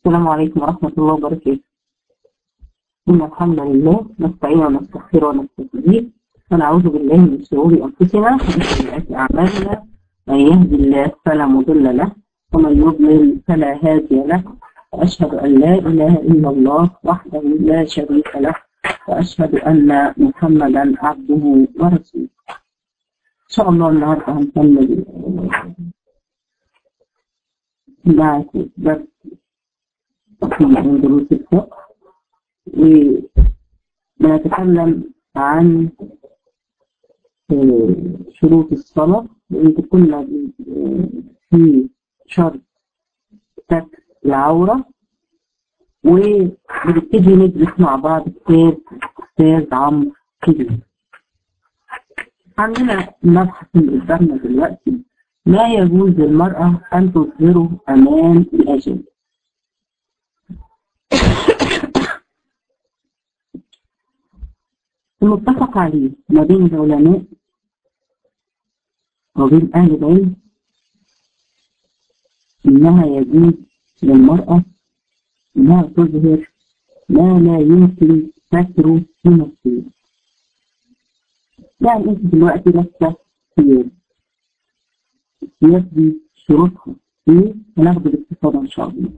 السلام عليكم ورحمة الله وبركاته إن الحمد لله نستعين ونستغفر ونستهديه ونعوذ بالله من شرور أنفسنا ومن سيئات أعمالنا من يهدي الله فلا مضل له ومن يضلل فلا هادي له وأشهد أن لا إله إلا الله وحده لا شريك له وأشهد أن محمدا عبده ورسوله إن شاء الله النهاردة هنكمل معكم درس من دروس الفقه ونتكلم عن شروط الصلاة وإن كنا في شرط ستر العورة وبنبتدي ندرس مع بعض كتاب أستاذ عمرو كبير عندنا مبحث اللي قدامنا دلوقتي لا يجوز للمرأة أن تظهره أمام الأجانب المتفق عليه ما بين العلماء وبين أهل العلم إنها يجوز للمرأة إنها تظهر ما لا يمكن ستره في نفسها يعني أنت دلوقتي لابسة ثياب الثياب دي شروطها إيه؟ هناخد باستفاضة إن شاء الله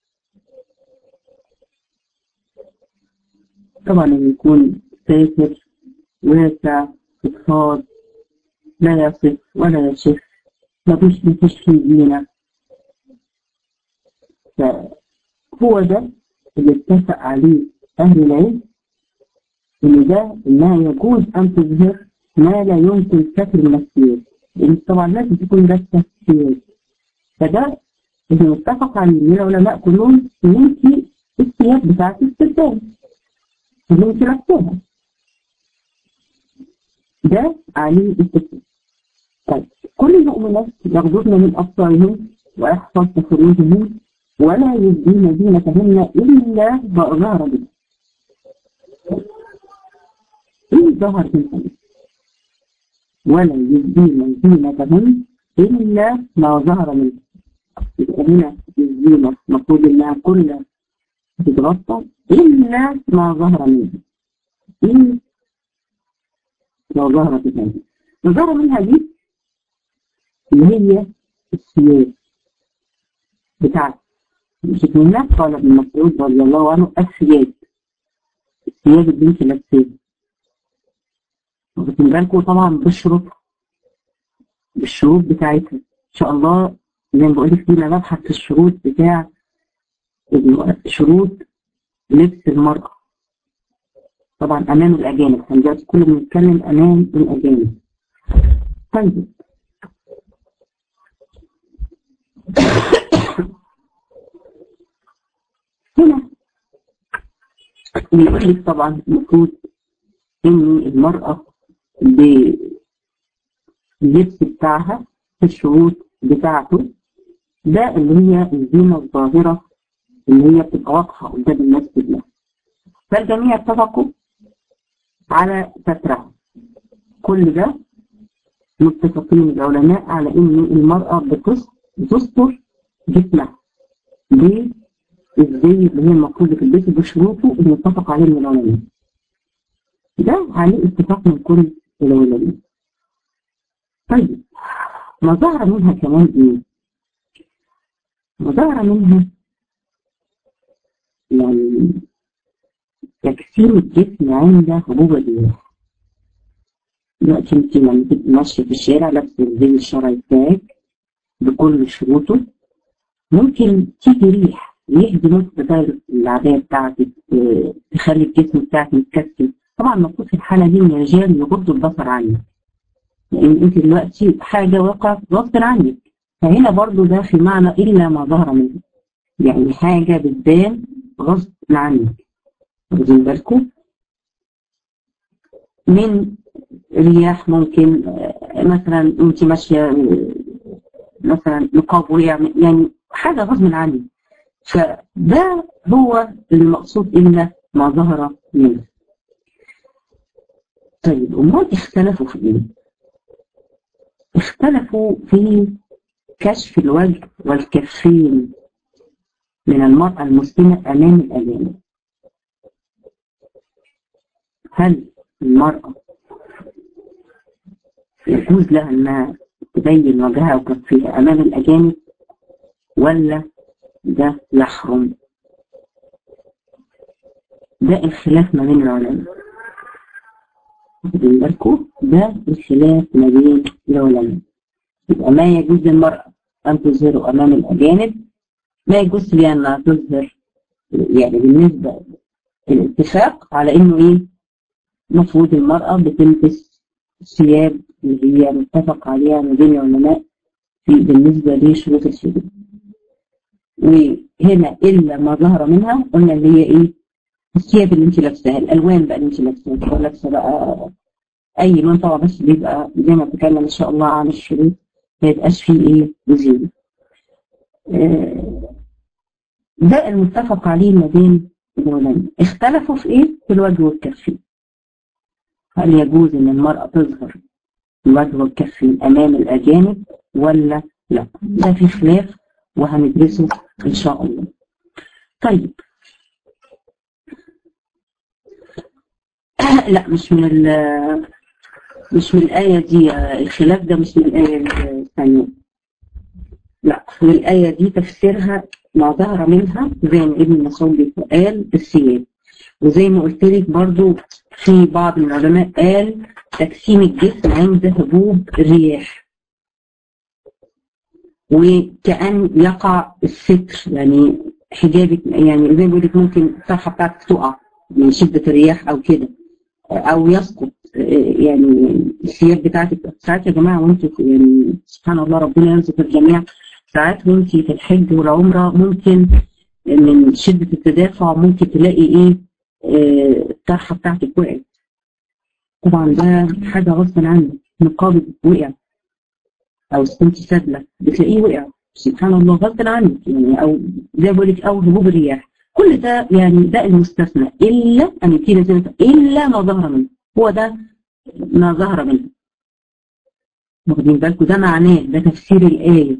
طبعا يكون ساتر واسع فضفاض لا يصف ولا يشف مفيش مفيش فيه زينة فهو ده اللي اتفق عليه أهل العلم إن ده إنها يجوز أن تظهر ما لا يمكن ستر من الثياب لأن طبعا لازم تكون لابسة ثياب فده اللي متفق عليه من العلماء كلهم إن أنت الثياب بتاعتك تتبان اللي أنت لابساها ده عليه اتفاق طيب كل المؤمنات يغضبن من أبصارهم ويحفظن فروجهم ولا يبدين زينتهن إلا ما ظهر به إيه ظهر منهن ولا يبدين زينتهن إلا ما ظهر منه يبقى هنا الزينة المفروض إنها كلها تتغطى إلا ما ظهر منها إلا ما ظهر منها ما ظهر منها دي اللي هي الثياب بتاعتها مش منها قال ابن مسعود رضي الله عنه الثياب الثياب اللي انت لابساها واخدين بالكم طبعا بالشروط بالشروط بتاعتها ان شاء الله زي ما بقول لك فينا مبحث في الشروط بتاع شروط لبس المرأة طبعا امام الاجانب احنا دلوقتي كل بنتكلم امام الاجانب طيب هنا بيقول لك طبعا المفروض ان المرأة باللبس بتاعها في الشروط بتاعته ده اللي هي الزينة الظاهرة اللي هي بتبقى واضحة قدام الناس كلها فالجميع اتفقوا على سترها كل ده متفقين العلماء على ان المرأة بتستر جسمها ليه؟ ازاي اللي هي المفروض تلبسه بشروطه اللي متفق عليه من العلماء ده عليه اتفاق من كل العلماء طيب ما ظهر منها كمان ايه؟ ما ظهر منها يعني تكسير الجسم عند هبوب الرياح دلوقتي انت لما تبقي ماشية في الشارع لابسة الزي الشرعي بتاعك بكل شروطه ممكن تيجي ريح ريح دي ممكن تغير العباية بتاعتك تخلي الجسم بتاعك متكسر طبعا المفروض في الحالة دي ان الرجال يغضوا البصر عنك لان انت دلوقتي حاجة وقعت غصب عنك فهنا برضو ده في معنى الا ما ظهر منه يعني حاجة بتبان غصب عنك واخدين بالكم من رياح ممكن مثلا انت ماشية مثلا نقاب وقع يعني حاجة غصب عنك فده هو المقصود إلا ما ظهر منه طيب أمال اختلفوا في إيه؟ اختلفوا في كشف الوجه والكفين من المرأة المسلمة أمام الأجانب هل المرأة يجوز لها أنها تبين وجهها وكفيها أمام الأجانب ولا ده يحرم ده الخلاف ما بين العلماء واخدين بالكم ده الخلاف ما بين العلماء يبقى ما يجوز للمرأة أن تظهر أمام الأجانب ما يجوز لها أنها تظهر يعني بالنسبة الاتفاق على إنه إيه المفروض المرأة بتلبس ثياب اللي هي متفق عليها ما بين العلماء في بالنسبة لشروط الحجاب وهنا إلا ما ظهر منها قلنا اللي هي إيه الثياب اللي انت لابساها الالوان بقى اللي انت لابساها لابسه بقى اي لون طبعا بس بيبقى زي ما بتكلم ان شاء الله عن الشروط ما يبقاش فيه ايه زينه ده المتفق عليه ما بين العلماء اختلفوا في ايه في الوجه والكفين هل يجوز ان المرأة تظهر الوجه والكفين امام الاجانب ولا لا ده في خلاف وهندرسه ان شاء الله طيب لا مش من مش من الآية دي الخلاف ده مش من الآية الثانية لا من الآية دي تفسيرها ما ظهر منها زي ما ابن مسعود قال الثياب وزي ما قلت لك برضو في بعض من العلماء قال تقسيم الجسم عند هبوب الرياح وكأن يقع الستر يعني حجابك يعني زي ما بقول لك ممكن الصفحة بتاعتك تقع من شدة الرياح أو كده او يسقط يعني الثياب بتاعتك ساعات يا جماعه وانت يعني سبحان الله ربنا يرزق الجميع ساعات وانت في الحج والعمره ممكن من شده التدافع ممكن تلاقي ايه الطرحه بتاعتك وقعت طبعا ده حاجه غصب عنك نقابك وقع او كنت سادله بتلاقيه وقع سبحان الله غصب عنك يعني او زي ما بقول لك او هبوب الرياح كل ده يعني ده المستثنى الا ان يبتدي زي الا ما ظهر منه هو ده ما ظهر منه واخدين بالكم ده معناه ده تفسير الايه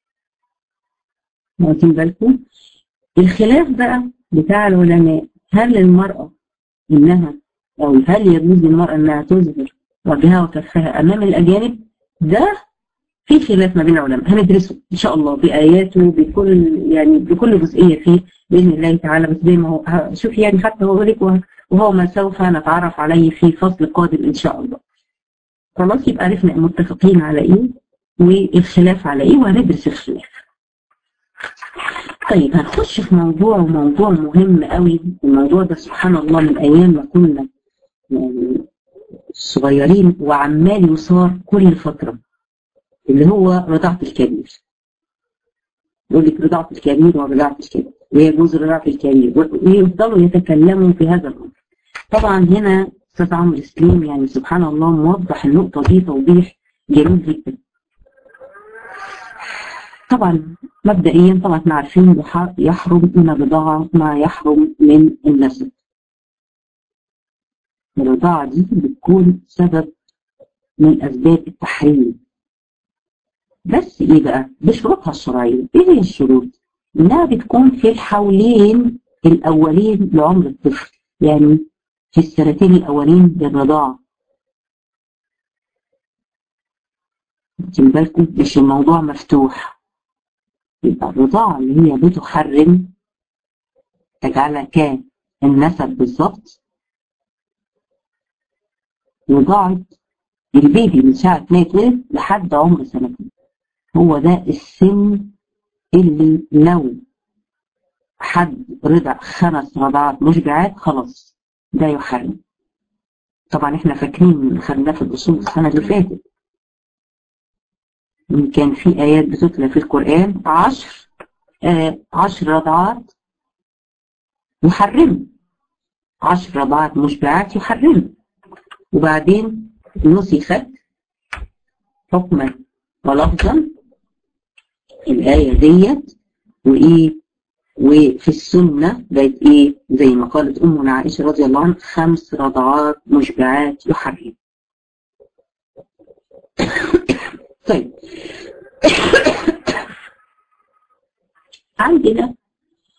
واخدين بالكم الخلاف بقى بتاع العلماء هل المرأة انها او هل يجوز للمرأة انها تظهر وجهها وكفها امام الاجانب ده في خلاف ما بين العلماء هندرسه ان شاء الله باياته بكل يعني بكل جزئيه فيه باذن الله تعالى بس زي ما هو شوف يعني حتى هو لك وهو ما سوف نتعرف عليه في فصل قادم ان شاء الله. خلاص يبقى عرفنا متفقين على ايه والخلاف على ايه وهندرس الخلاف. طيب هنخش في موضوع وموضوع مهم قوي الموضوع ده سبحان الله من ايام ما كنا يعني صغيرين وعمال يصار كل فتره اللي هو رضاعة الكبير يقول لك رضاعة الكبير ورضاعة الكبير ويجوز رضاعة الكبير ويفضلوا يتكلموا في هذا الأمر طبعا هنا أستاذ عمرو سليم يعني سبحان الله موضح النقطة دي توضيح جميل جدا طبعا مبدئيا طبعا احنا عارفين يحرم من الرضاعة ما يحرم من النسب الرضاعة دي بتكون سبب من أسباب التحريم بس ايه بقى بشروطها الشرعيه ايه هي الشروط انها بتكون في الحولين الاولين لعمر الطفل يعني في السنتين الاولين للرضاعه واخدين بالكم مش الموضوع مفتوح يبقى الرضاعه اللي هي بتحرم تجعلها كالنسب بالظبط رضاعه البيبي من ساعه ما يتولد لحد عمر سنتين هو ده السن اللي لو حد رضع خمس رضعات مشبعات خلاص ده يحرم طبعا احنا فاكرين خدناه في الاصول السنه اللي فاتت كان في ايات بتتلى في القران عشر آه عشر رضعات يحرم عشر رضعات مشبعات يحرم وبعدين نسخت حكما ولفظا الآية ديت وإيه وفي السنة بقت إيه زي ما قالت أمنا عائشة رضي الله عنها خمس رضعات مشبعات يحرم طيب عندنا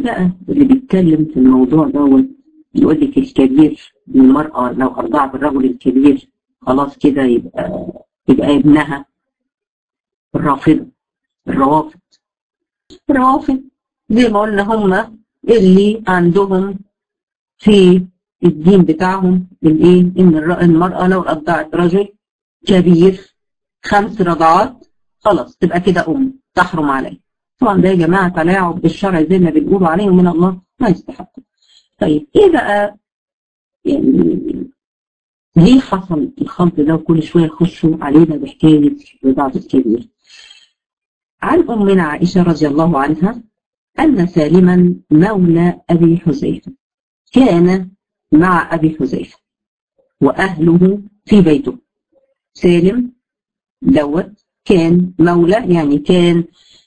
بقى اللي بيتكلم في الموضوع دوت يقول لك الكبير من المرأة لو أرضعت الرجل الكبير خلاص كده يبقى يبقى ابنها الرافضة الروافض الروافض زي ما قلنا هم اللي عندهم في الدين بتاعهم الايه ان المرأة لو رضعت رجل كبير خمس رضعات خلاص تبقى كده ام تحرم عليه طبعا ده يا جماعة تلاعب بالشرع زي ما بنقولوا عليه من الله ما يستحق طيب ايه بقى يعني ليه حصل الخلط ده وكل شوية يخشوا علينا بحكاية رضاعة الكبير عن أمنا عائشة رضي الله عنها أن سالما مولى أبي حذيفة كان مع أبي حذيفة وأهله في بيته سالم دوت كان مولى يعني كان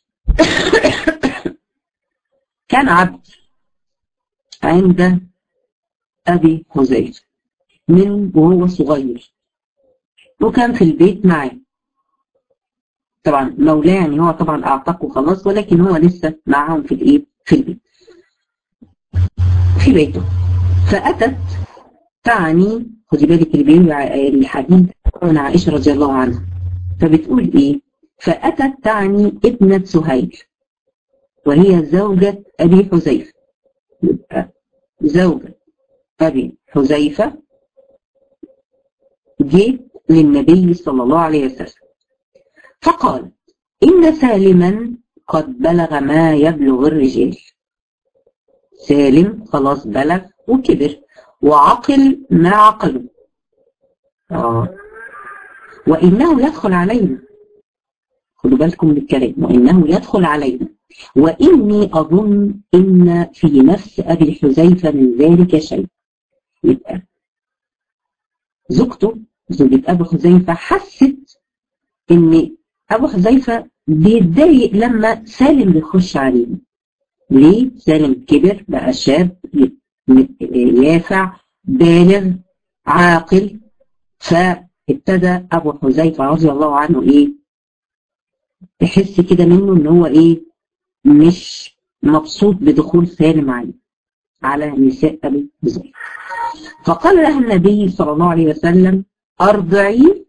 كان عبد عند أبي حذيفة من وهو صغير وكان في البيت معاه طبعا مولاه يعني هو طبعا اعتقه خلاص ولكن هو لسه معاهم في الايه في البيت في بيته فاتت تعني خدي بالك اللي بيقول الحديث عن عائشه رضي الله عنها فبتقول ايه فاتت تعني ابنه سهيل وهي زوجة أبي حذيفة زوجة أبي حذيفة جيت للنبي صلى الله عليه وسلم فقال إن سالما قد بلغ ما يبلغ الرجال سالم خلاص بلغ وكبر وعقل ما عقله آه. وإنه يدخل علينا خدوا بالكم من الكلام وإنه يدخل علينا وإني أظن إن في نفس أبي حذيفة من ذلك شيء يبقى زوجته زوجة أبو حذيفة حست إن أبو حذيفة بيتضايق لما سالم بيخش عليه ليه؟ سالم كبر بقى شاب يافع بالغ عاقل فابتدى أبو حذيفة رضي الله عنه إيه؟ تحس كده منه إن هو إيه؟ مش مبسوط بدخول سالم عليه على نساء أبي حذيفة فقال لها النبي صلى الله عليه وسلم أرضعي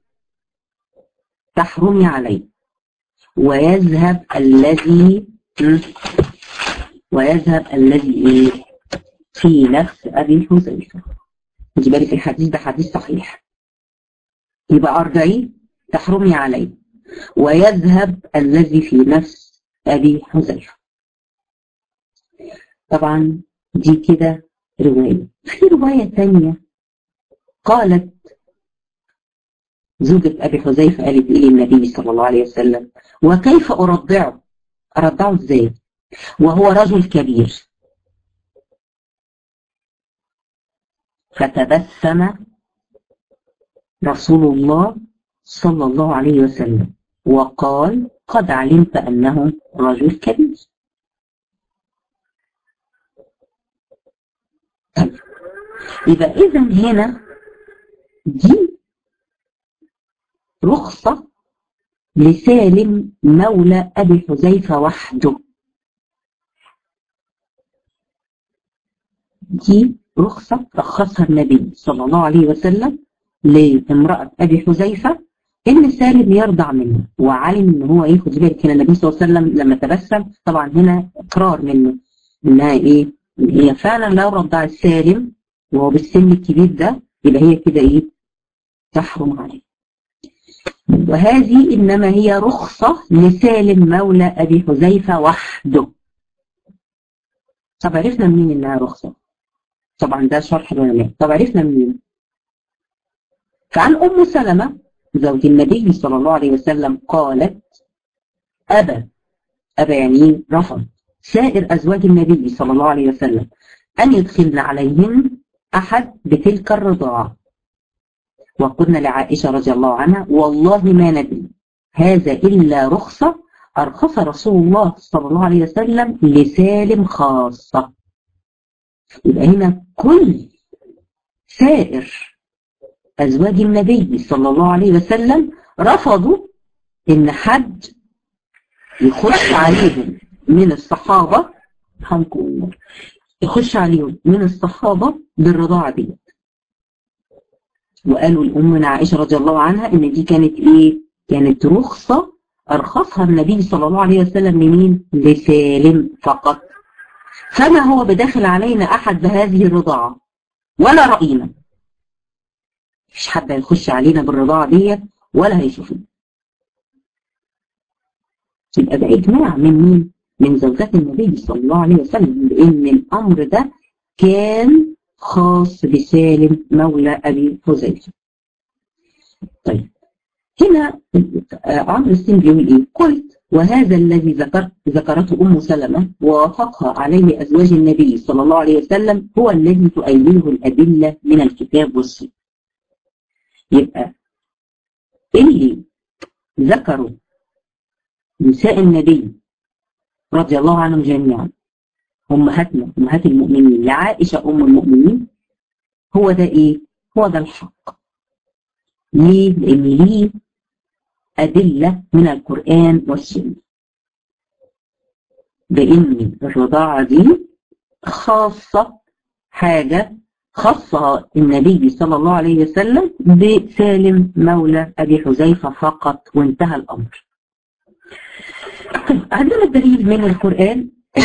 تحرمي عليه ويذهب الذي ويذهب الذي في نفس أبي حذيفة خدي بالك الحديث ده حديث صحيح يبقى أرضعي تحرمي عليه ويذهب الذي في نفس أبي حذيفة طبعا دي كده رواية في رواية ثانية قالت زوجة أبي حذيفة قالت إيه للنبي صلى الله عليه وسلم وكيف أرضعه أرضعه إزاي وهو رجل كبير فتبسم رسول الله صلى الله عليه وسلم وقال قد علمت أنه رجل كبير طيب يبقى إذا هنا دي رخصة لسالم مولى أبي حذيفة وحده دي رخصة رخصها النبي صلى الله عليه وسلم لامرأة أبي حذيفة إن سالم يرضع منه وعلم إن هو إيه خدي بالك هنا النبي صلى الله عليه وسلم لما تبسم طبعا هنا إقرار منه إنها إيه إن هي فعلا لو رضعت سالم وهو بالسن الكبير ده يبقى هي كده إيه تحرم عليه وهذه إنما هي رخصة لسالم مولى أبي حذيفة وحده طب عرفنا منين إنها رخصة طبعا ده شرح العلماء طب عرفنا منين فعن أم سلمة زوج النبي صلى الله عليه وسلم قالت أبى أبى يعني رفض سائر أزواج النبي صلى الله عليه وسلم أن يدخلن عليهن أحد بتلك الرضاعة وقلنا لعائشة رضي الله عنها والله ما ندري هذا إلا رخصة أرخص رسول الله صلى الله عليه وسلم لسالم خاصة يبقى هنا كل سائر أزواج النبي صلى الله عليه وسلم رفضوا إن حد يخش عليهم من الصحابة حمكم النار يخش عليهم من الصحابة بالرضاعة دي وقالوا لأمنا عائشة رضي الله عنها إن دي كانت إيه؟ كانت رخصة أرخصها النبي صلى الله عليه وسلم لمين؟ لسالم فقط فما هو بداخل علينا أحد بهذه الرضاعة ولا رأينا مفيش حد هيخش علينا بالرضاعة ديت ولا هيشوفنا يبقى ده إجماع من مين؟ من زوجات النبي صلى الله عليه وسلم لأن الأمر ده كان خاص بسالم مولى أبي حذيفة. طيب هنا عمرو السين بيقول إيه؟ قلت وهذا الذي ذكرت ذكرته أم سلمة ووافقها عليه أزواج النبي صلى الله عليه وسلم هو الذي تؤيده الأدلة من الكتاب والسنة. يبقى اللي ذكروا نساء النبي رضي الله عنهم جميعا أمهاتنا أمهات المؤمنين لعائشة أم المؤمنين هو ده إيه؟ هو ده الحق ليه؟ لأن ليه أدلة من القرآن والسنة بإن الرضاعة دي خاصة حاجة خصها النبي صلى الله عليه وسلم بسالم مولى أبي حذيفة فقط وانتهى الأمر عندنا الدليل من القرآن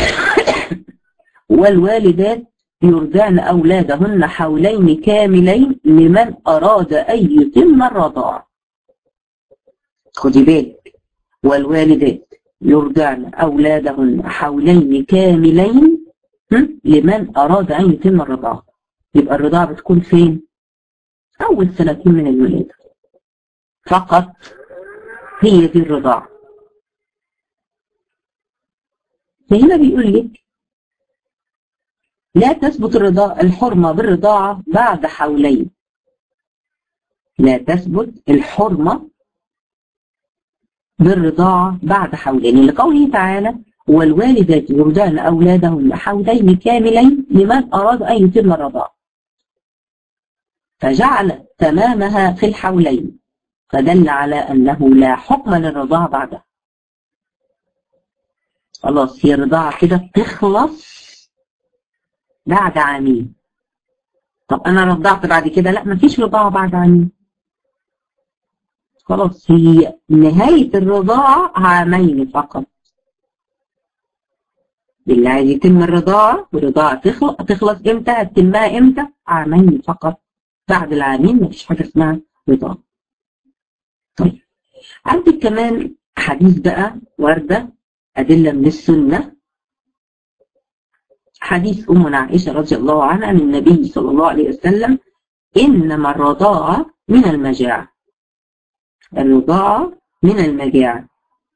والوالدات يرضعن أولادهن حولين كاملين لمن أراد أن يتم الرضاعة خدي بالك والوالدات يرضعن أولادهن حولين كاملين لمن أراد أن يتم الرضاعة يبقى الرضاعة بتكون فين؟ أول سنتين من الولادة فقط هي دي الرضاعة فهنا بيقول لك لا تثبت الرضاعة الحرمة بالرضاعة بعد حولين لا تثبت الحرمة بالرضاعة بعد حولين لقوله تعالى والوالدات يرضعن أولادهن حولين كاملين لمن أراد أن يتم الرضاعة فجعل تمامها في الحولين فدل على أنه لا حكم للرضاعة بعدها خلاص هي الرضاعة كده بتخلص بعد عامين طب أنا رضعت بعد كده لا مفيش رضاعة بعد عامين خلاص هي نهاية الرضاعة عامين فقط اللي عايز يتم الرضاعة والرضاعة تخلص تخلص امتى هتتمها امتى عامين فقط بعد العامين مفيش حاجة اسمها رضاعة طيب عندك كمان حديث بقى وردة أدلة من السنة حديث أمنا عائشة رضي الله عنها عن النبي صلى الله عليه وسلم إنما الرضاعة من المجاعة الرضاعة من المجاعة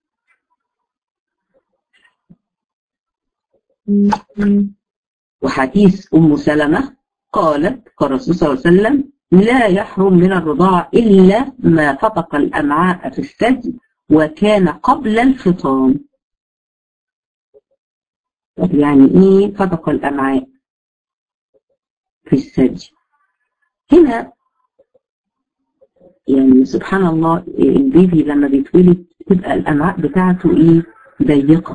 وحديث أم سلمة قالت قال الرسول صلى الله عليه وسلم لا يحرم من الرضاعة إلا ما فتق الأمعاء في الثدي وكان قبل الفطام طب يعني ايه فتق الامعاء في الثدي هنا يعني سبحان الله البيبي لما بيتولد تبقى الامعاء بتاعته ايه ضيقه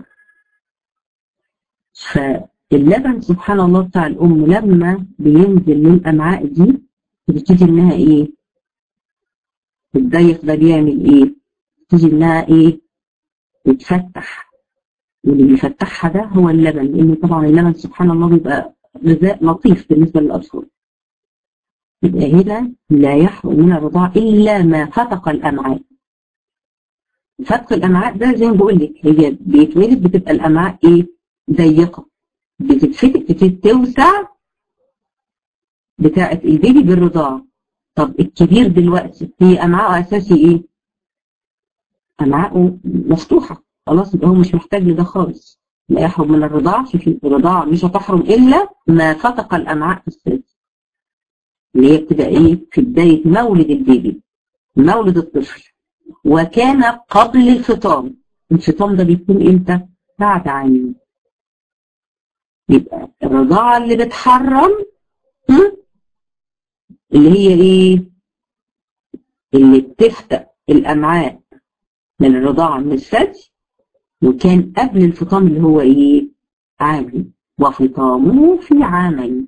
فاللبن سبحان الله بتاع الام لما بينزل للامعاء دي بتبتدي انها ايه الضيق ده بيعمل ايه بتبتدي انها ايه بتفتح واللي بيفتحها ده هو اللبن لان طبعا اللبن سبحان الله بيبقى غذاء لطيف بالنسبه للاطفال يبقى هنا لا يحرم من الرضاعة إلا ما فتق الأمعاء فتق الأمعاء ده زي ما بقول لك هي بيتولد بتبقى الأمعاء إيه ضيقة بتتفتح بتتوسع بتاعة البيبي بالرضاعة طب الكبير دلوقتي هي أمعاءه أساسي إيه؟ أمعاءه مفتوحة خلاص يبقى هو مش محتاج لده خالص لا يحرم من الرضاعة في الرضاعة مش هتحرم إلا ما فتق الأمعاء في السن اللي هي بتبقى إيه في بداية مولد البيبي مولد الطفل وكان قبل الفطام الفطام ده بيكون إمتى؟ بعد عامين يبقى الرضاعة اللي بتحرم اللي هي إيه؟ اللي بتفتق الأمعاء من الرضاعة من الثدي وكان قبل الفطام اللي هو ايه عامل وفطامه في عامين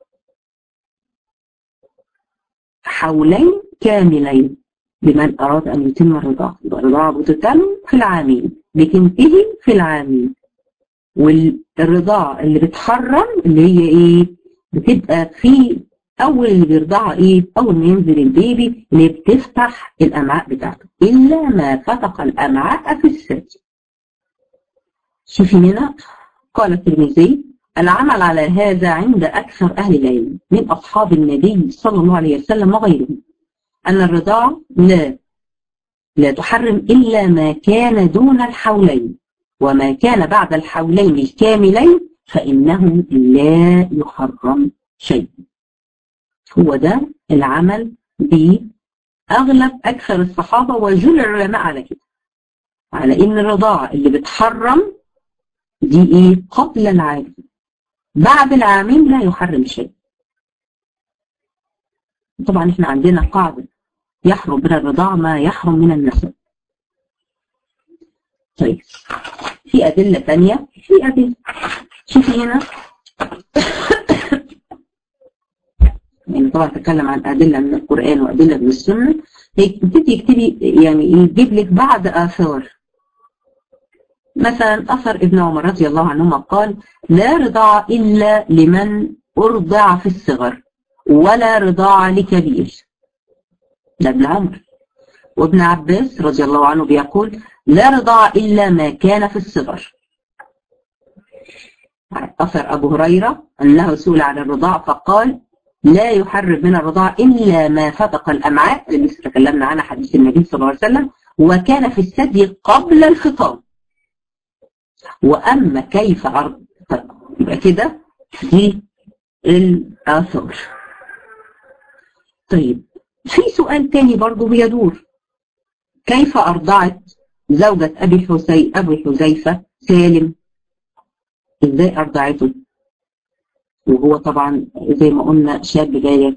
حولين كاملين لمن أراد أن يتم الرضاعة يبقى الرضاعة بتتم في العامين بتنتهي في العامين والرضاعة اللي بتحرم اللي هي إيه بتبقى في أول اللي بيرضعها إيه أول ما ينزل البيبي اللي بتفتح الأمعاء بتاعته إلا ما فتق الأمعاء في الثدي شوفي هنا قال الترمذي العمل على هذا عند أكثر أهل العلم من أصحاب النبي صلى الله عليه وسلم وغيرهم أن الرضاعة لا لا تحرم إلا ما كان دون الحولين وما كان بعد الحولين الكاملين فإنه لا يحرم شيء هو ده العمل بأغلب أكثر الصحابة وجل العلماء على كده على إن الرضاعة اللي بتحرم دي إيه قبل العام بعد العامين لا يحرم شيء طبعا احنا عندنا قاعدة يحرم من الرضاعة ما يحرم من النسب طيب في أدلة ثانية في أدلة شوفي هنا يعني طبعا تتكلم عن أدلة من القرآن وأدلة من السنة تبتدي يكتبي يعني يجيب لك بعض آثار مثلا أثر ابن عمر رضي الله عنهما قال لا رضاع إلا لمن أرضع في الصغر ولا رضاع لكبير ده ابن عمر وابن عباس رضي الله عنه بيقول لا رضاع إلا ما كان في الصغر أثر أبو هريرة أنه سئل عن الرضاع فقال لا يحرم من الرضاع إلا ما فتق الأمعاء اللي لسه تكلمنا عنها حديث النبي صلى الله عليه وسلم وكان في الثدي قبل الخطاب وأما كيف عرض طيب يبقى كده دي الآثار طيب في سؤال تاني برضو بيدور كيف أرضعت زوجة أبي حسين أبي حذيفة سالم إزاي أرضعته وهو طبعا زي ما قلنا شاب بالغ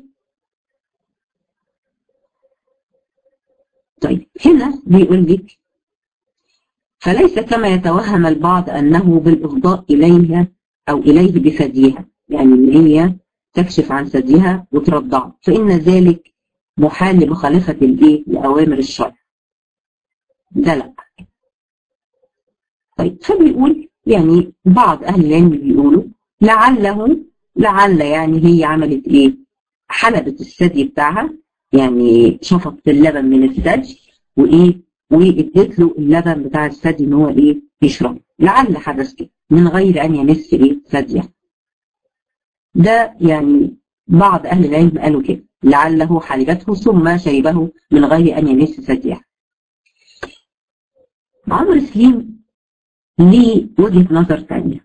طيب هنا بيقول لك فليس كما يتوهم البعض أنه بالإفضاء إليها أو إليه بثديها يعني إن هي تكشف عن ثديها وترضع فإن ذلك محال لمخالفة الإيه لأوامر الشرع ده لا طيب فبيقول يعني بعض أهل العلم بيقولوا لعله لعل يعني هي عملت إيه حلبت الثدي بتاعها يعني شفطت اللبن من الثدي وإيه واديت له اللبن بتاع الثدي ان هو ايه يشرب لعل حدث كده من غير ان يمس ايه ثديه ده يعني بعض اهل العلم قالوا كده لعله حلبته ثم شربه من غير ان يمس ثديه عمرو سليم ليه وجهه نظر ثانيه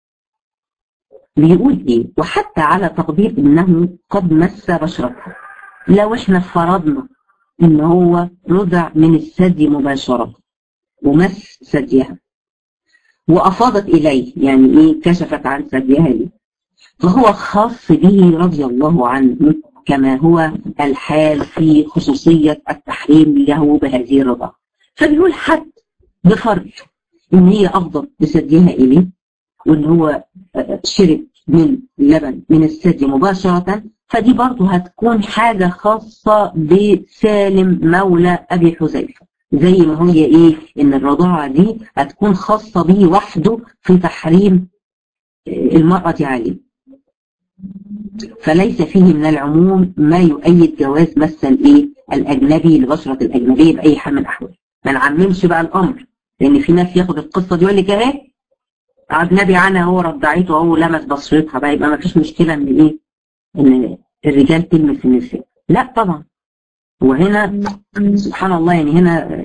بيقول ايه وحتى على تقدير انه قد مس بشرتها لو احنا فرضنا ان هو رضع من الثدي مباشرة ومس ثديها وافاضت اليه يعني ايه كشفت عن ثديها ليه فهو خاص به رضي الله عنه كما هو الحال في خصوصية التحريم له بهذه الرضا فبيقول حد بفرض ان هي افضل بثديها اليه وان هو شرب من اللبن من الثدي مباشرة فدي برضه هتكون حاجة خاصة بسالم مولى أبي حذيفة زي ما هي إيه إن الرضاعة دي هتكون خاصة به وحده في تحريم المرأة عليه فليس فيه من العموم ما يؤيد جواز مس الإيه الأجنبي لبشرة الأجنبية بأي حال من الأحوال ما نعممش بقى الأمر لأن في ناس ياخد القصة دي يقول لك أهي أجنبي عنها هو رضعته هو لمس بشرتها بقى يبقى ما فيش مشكلة إن إيه ان الرجال تلمس النساء لا طبعا وهنا سبحان الله يعني هنا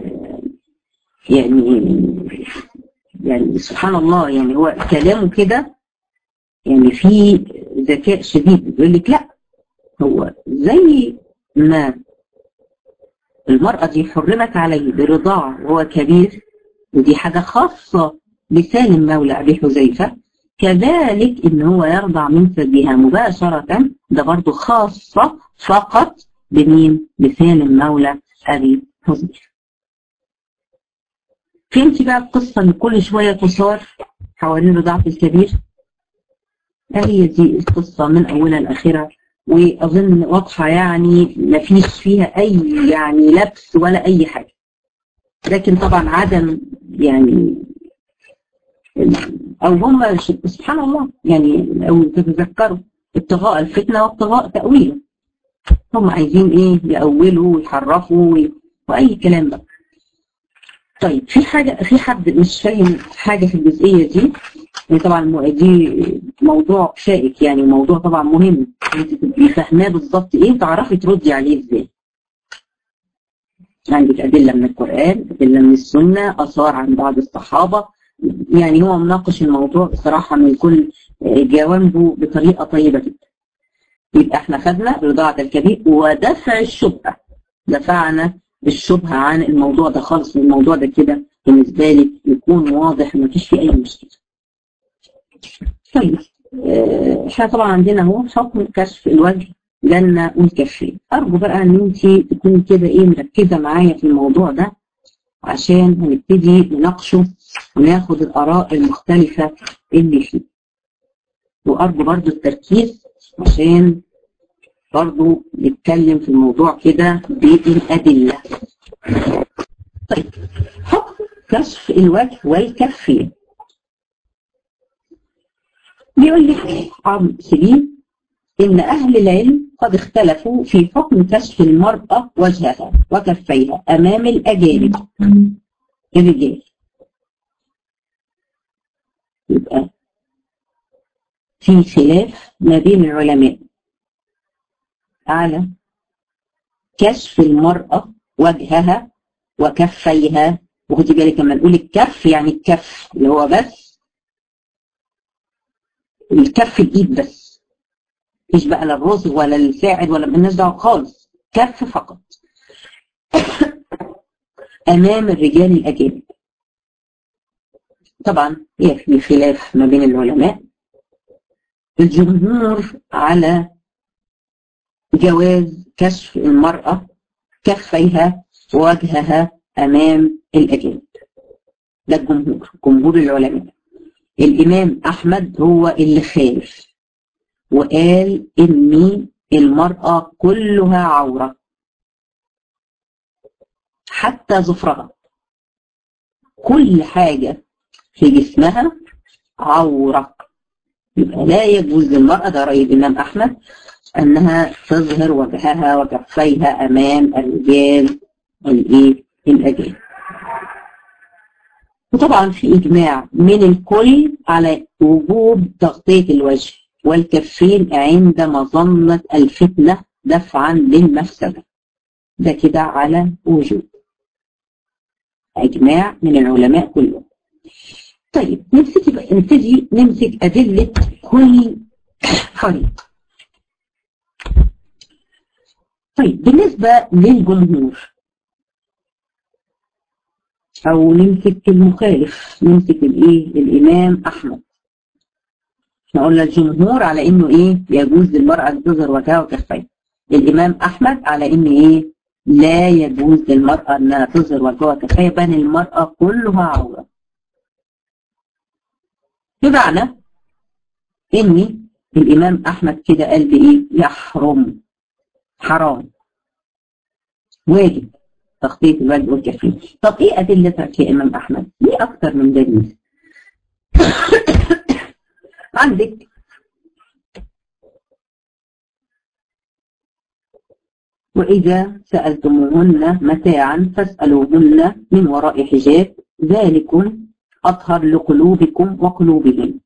يعني يعني سبحان الله يعني هو كلامه كده يعني في ذكاء شديد يقول لك لا هو زي ما المرأة دي حرمت عليه برضاعة وهو كبير ودي حاجة خاصة بسالم مولى أبي حذيفة كذلك ان هو يرضع من ثديها مباشرة ده برضه خاصة فقط بمين بسالم مولى ابي حذيفة فهمتي بقى القصة اللي كل شوية تصار حوالين رضاعة الكبير هي دي القصة من أولها لآخرها وأظن واضحة يعني ما فيش فيها أي يعني لبس ولا أي حاجة لكن طبعا عدم يعني أو هم سبحان الله يعني لو تتذكروا ابتغاء الفتنة وابتغاء تأويله هم عايزين ايه يأولوا ويحرفوا وأي كلام بقى طيب في حاجة في حد مش فاهم حاجة في الجزئية دي يعني طبعا دي موضوع شائك يعني موضوع طبعا مهم انت تبقي فاهماه بالظبط ايه وتعرفي تردي عليه ازاي عندك أدلة من القرآن أدلة من السنة آثار عن بعض الصحابة يعني هو مناقش الموضوع بصراحة من كل جوانبه بطريقة طيبة جدا يبقى احنا خدنا رضاعة الكبير ودفع الشبهة دفعنا الشبهة عن الموضوع ده خالص الموضوع ده كده بالنسبة لي يكون واضح ما فيش فيه أي مشكلة طيب احنا طبعا عندنا اهو حكم كشف الوجه جنة والكفين أرجو بقى إن أنت تكوني كده إيه مركزة معايا في الموضوع ده عشان هنبتدي نناقشه وناخد الآراء المختلفة اللي فيه وأرجو برضو التركيز عشان برضو نتكلم في الموضوع كده بالأدلة طيب حكم كشف الوجه والكفين بيقول لك عم سليم إن أهل العلم قد اختلفوا في حكم كشف المرأة وجهها وكفيها أمام الأجانب الرجال يبقى في خلاف ما بين العلماء على كشف المرأة وجهها وكفيها وخدي بالك لما نقول الكف يعني الكف اللي هو بس الكف الايد بس مش بقى لا الرز ولا الساعد ولا مالناش دعوه خالص كف فقط امام الرجال الاجانب طبعا هي في خلاف ما بين العلماء الجمهور على جواز كشف المرأة كفيها ووجهها أمام الأجانب ده الجمهور جمهور العلماء الإمام أحمد هو اللي خالف وقال إن المرأة كلها عورة حتى ظفرها كل حاجة في جسمها عورة يبقى لا يجوز للمرأة ده رأي الإمام أحمد أنها تظهر وجهها وكفيها أمام الرجال الإيه الأجانب وطبعا في إجماع من الكل على وجوب تغطية الوجه والكفين عند مظنة الفتنة دفعا للمفسدة ده كده على وجوب إجماع من العلماء كلهم طيب نبتدي بقى نبتدي نمسك أدلة كل فريق طيب بالنسبة للجمهور أو نمسك المخالف نمسك الإيه الإمام أحمد احنا قلنا الجمهور على إنه إيه يجوز للمرأة أن تظهر وجهها وكفيها الإمام أحمد على إن إيه لا يجوز للمرأة أنها تظهر وجهها وكفيها بل المرأة كلها عورة بمعنى إن الإمام أحمد كده قال بإيه يحرم حرام واجب تغطية الوجه والكفين طب ايه ادلتك يا امام احمد ليه اكتر من دليل عندك وإذا سألتموهن متاعا فاسألوهن من وراء حجاب ذلكم أطهر لقلوبكم وقلوبهم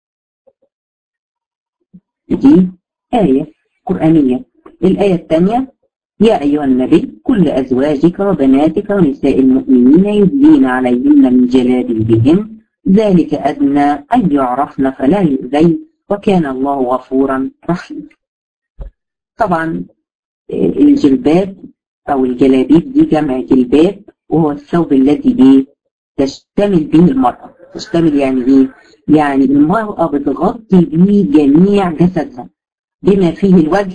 دي آية قرآنية الآية الثانية يا أيها النبي كل أزواجك وبناتك ونساء المؤمنين يدلين عليهن من جلابيبهن ذلك أدنى أن يعرفن فلا يؤذين وكان الله غفورا رحيما طبعا الجلباب أو الجلابيب دي جمع جلباب وهو الثوب الذي إيه تشتمل به المرأة تشتمل يعني إيه؟ يعني المرأة بتغطي به جميع جسدها بما فيه الوجه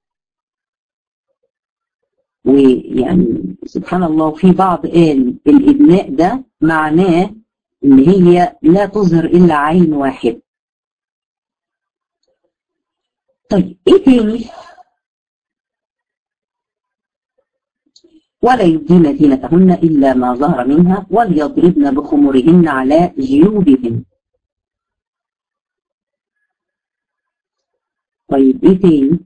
ويعني سبحان الله في بعض قال الإبناء ده معناه إن هي لا تظهر إلا عين واحد طيب ايه تاني ولا يبدين زينتهن إلا ما ظهر منها وليضربن بخمرهن على جيوبهن طيب ايه تاني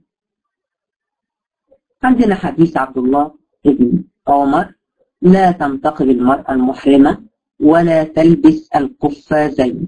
عندنا حديث عبد الله بن عمر لا تنتقب المرأة المحرمة ولا تلبس القفازين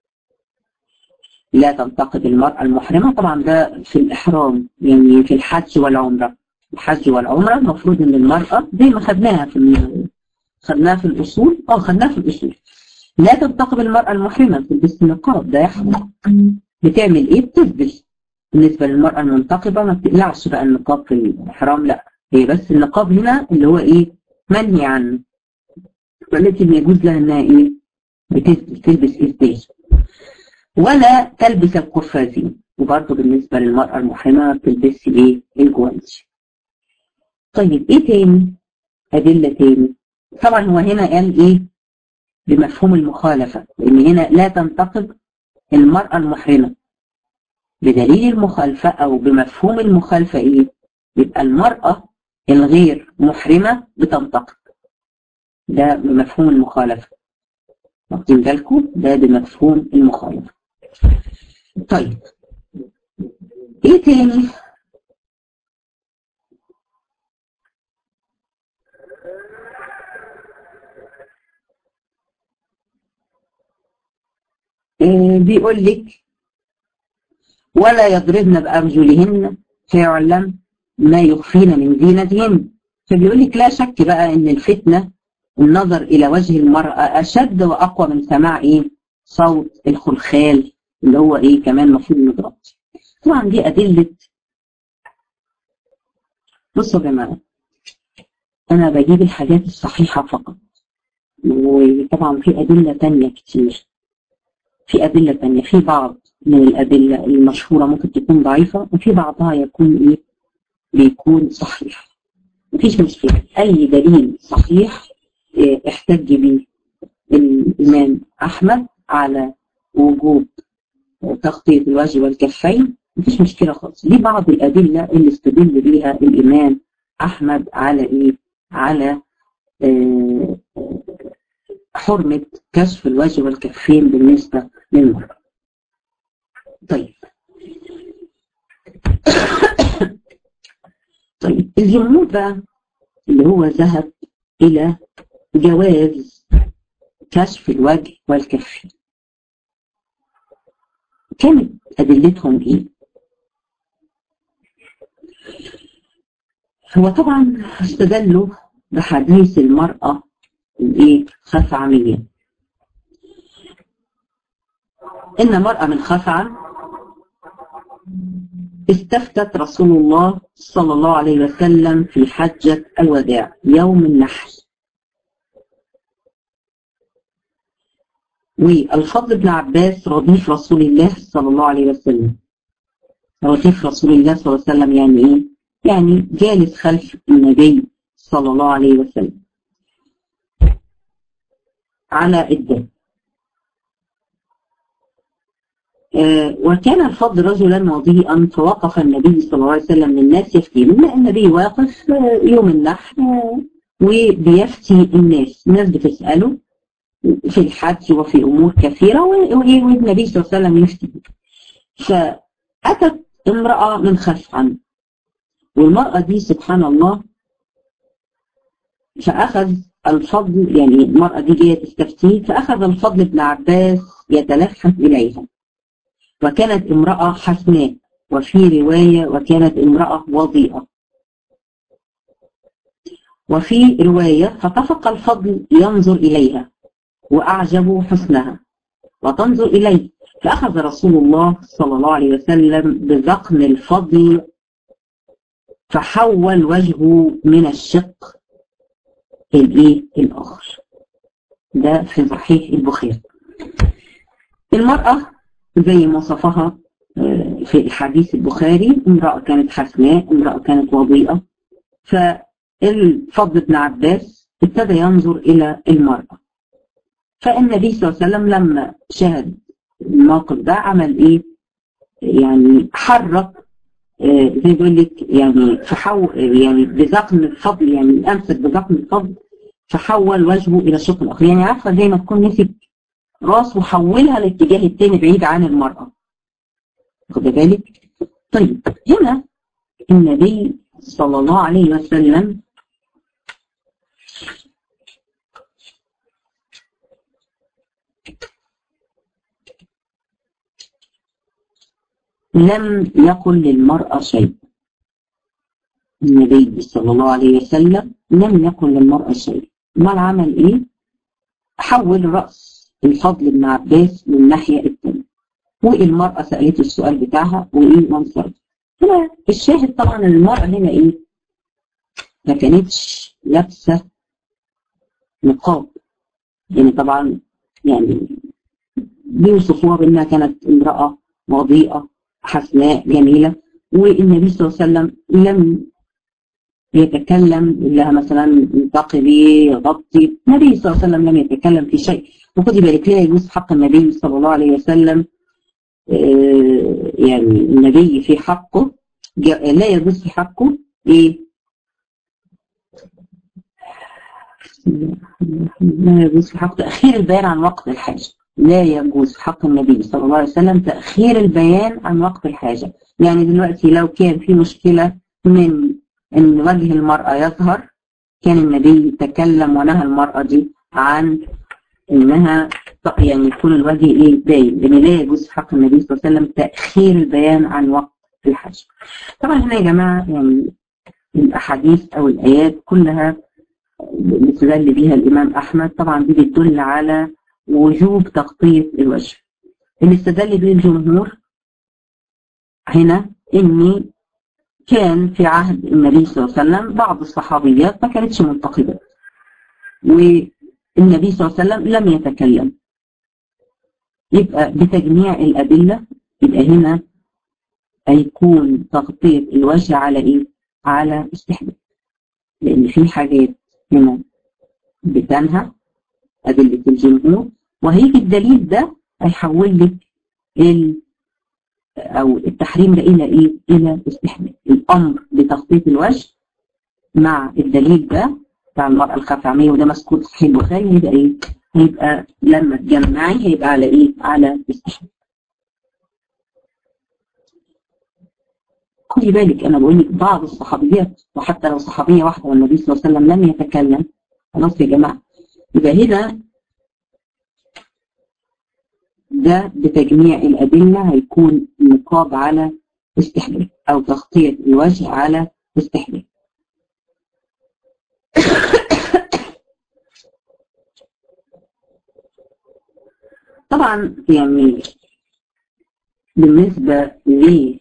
لا تنتقب المرأة المحرمة طبعا ده في الإحرام يعني في الحج والعمرة الحج والعمرة المفروض ان المرأة زي ما خدناها في خدناها في الأصول اه خدناها في الأصول لا تنتقب المرأة المحرمة بتلبس النقاب ده يحرم بتعمل ايه بتلبس بالنسبة للمرأة المنتقبة ما بتقلعش بقى النقاب في الإحرام لا هي بس النقاب هنا اللي هو ايه منهي عنه والتي يجوز لها انها ايه بتلبس تلبس اسدال ولا تلبس القفازين وبرضه بالنسبة للمرأة المحرمة ما بتلبسش ايه الجوانتي طيب ايه تاني ادلة تاني طبعا هو هنا قال ايه بمفهوم المخالفة لان هنا لا تنتقد المرأة المحرمة بدليل المخالفة او بمفهوم المخالفة ايه يبقى المرأة الغير محرمة بتنتقد ده بمفهوم المخالفة واخدين بالكم ده بمفهوم المخالفة طيب ايه تاني إيه بيقول لك ولا يضربن بأرجلهن فيعلم ما يخفين من زينتهن فبيقول لك لا شك بقى ان الفتنة النظر الى وجه المرأة اشد واقوى من سماع ايه صوت الخلخال اللي هو ايه كمان المفروض متغطي طبعا دي ادلة بصوا يا جماعة انا بجيب الحاجات الصحيحة فقط وطبعا في ادلة تانية كتير في ادلة تانية في بعض من الادلة المشهورة ممكن تكون ضعيفة وفي بعضها يكون ايه بيكون صحيح مفيش مشكلة اي دليل صحيح احتج به الإمام أحمد على وجوب تغطية الوجه والكفين مفيش مشكلة خالص دي بعض الأدلة اللي استدل بيها الإمام أحمد على إيه؟ على آه حرمة كشف الوجه والكفين بالنسبة للمرأة. طيب طيب الجمهور بقى اللي هو ذهب إلى جواز كشف الوجه والكف كانت أدلتهم إيه؟ هو طبعا استدلوا بحديث المرأة الإيه؟ خثعمية إن مرأة من خثعم استفتت رسول الله صلى الله عليه وسلم في حجة الوداع يوم النحر والفضل بن عباس رديف رسول الله صلى الله عليه وسلم رديف رسول الله صلى الله عليه وسلم يعني ايه؟ يعني جالس خلف النبي صلى الله عليه وسلم على الدم آه وكان الفضل رجلا وضيئا فوقف النبي صلى الله عليه وسلم للناس يفتي لما النبي واقف آه يوم النحر آه وبيفتي الناس الناس بتسأله في الحج وفي أمور كثيرة والنبي صلى الله عليه وسلم يفتي فأتت امرأة من خثعم والمرأة دي سبحان الله فأخذ الفضل يعني المرأة دي جاية تستفتيه فأخذ الفضل بن عباس يتلفت إليها وكانت امرأة حسناء وفي رواية وكانت امرأة وضيئة وفي رواية فطفق الفضل ينظر إليها وأعجب حسنها وتنظر إليه فأخذ رسول الله صلى الله عليه وسلم بذقن الفضل فحول وجهه من الشق الايه الاخر ده في صحيح البخاري المرأة زي ما وصفها في الحديث البخاري امرأة كانت حسناء امرأة كانت وضيئة فالفضل بن عباس ابتدى ينظر إلى المرأة فالنبي صلى الله عليه وسلم لما شاهد الموقف ده عمل ايه يعني حرك آه زي بيقول لك يعني فحول يعني بزقم الفضل يعني امسك بزقم الفضل فحول وجهه الى الشق الاخر يعني عارفه زي ما تكون مسك راس وحولها للاتجاه الثاني بعيد عن المراه خد بالك طيب هنا النبي صلى الله عليه وسلم لم يقل للمرأة شيء النبي صلى الله عليه وسلم لم يقل للمرأة شيء ما العمل ايه حول رأس الفضل بن عباس للناحية الثانية والمرأة سألت السؤال بتاعها وايه وانصرت هنا الشاهد طبعا المرأة هنا ايه ما كانتش لابسة نقاب يعني طبعا يعني بيوصفوها بانها كانت امرأة وضيئة حسناء جميلة والنبي صلى الله عليه وسلم لم يتكلم لها مثلا انتقبي غطي النبي صلى الله عليه وسلم لم يتكلم في شيء وخدي بالك لا يجوز حق النبي صلى الله عليه وسلم يعني النبي في حقه لا يجوز في حقه ايه لا يجوز في حقه تأخير البيان عن وقت الحاجة لا يجوز في حق النبي صلى الله عليه وسلم تأخير البيان عن وقت الحاجة يعني دلوقتي لو كان في مشكلة من ان وجه المرأة يظهر كان النبي يتكلم ونهى المرأة دي عن انها يعني يكون الوجه ايه باين لان لا يجوز في حق النبي صلى الله عليه وسلم تأخير البيان عن وقت الحاجة طبعا هنا يا جماعة يعني الاحاديث او الايات كلها بيستدل بيها الامام احمد طبعا دي بتدل على وجوب تغطية الوجه اللي استدل به الجمهور هنا ان كان في عهد النبي صلى الله عليه وسلم بعض الصحابيات ما كانتش منتقبة والنبي صلى الله عليه وسلم لم يتكلم يبقى بتجميع الأدلة يبقى هنا هيكون تغطية الوجه على إيه؟ على استحباب لأن في حاجات هنا بتنهى أدلة الجمهور وهيجي الدليل ده هيحول لك ال أو التحريم ده إلى إيه؟ إلى استحباب الأمر بتغطية الوجه مع الدليل ده بتاع المرأة الخفعمية وده مسكوت صحيح البخاري هيبقى إيه؟ هيبقى لما تجمعي هيبقى على إيه؟ على استحباب خدي بالك أنا بقول لك بعض الصحابيات وحتى لو صحابية واحدة والنبي صلى الله عليه وسلم لم يتكلم خلاص يا جماعة يبقى هنا ده بتجميع الأدلة هيكون نقاب على استحباب أو تغطية الوجه على استحباب طبعا يعني بالنسبة ل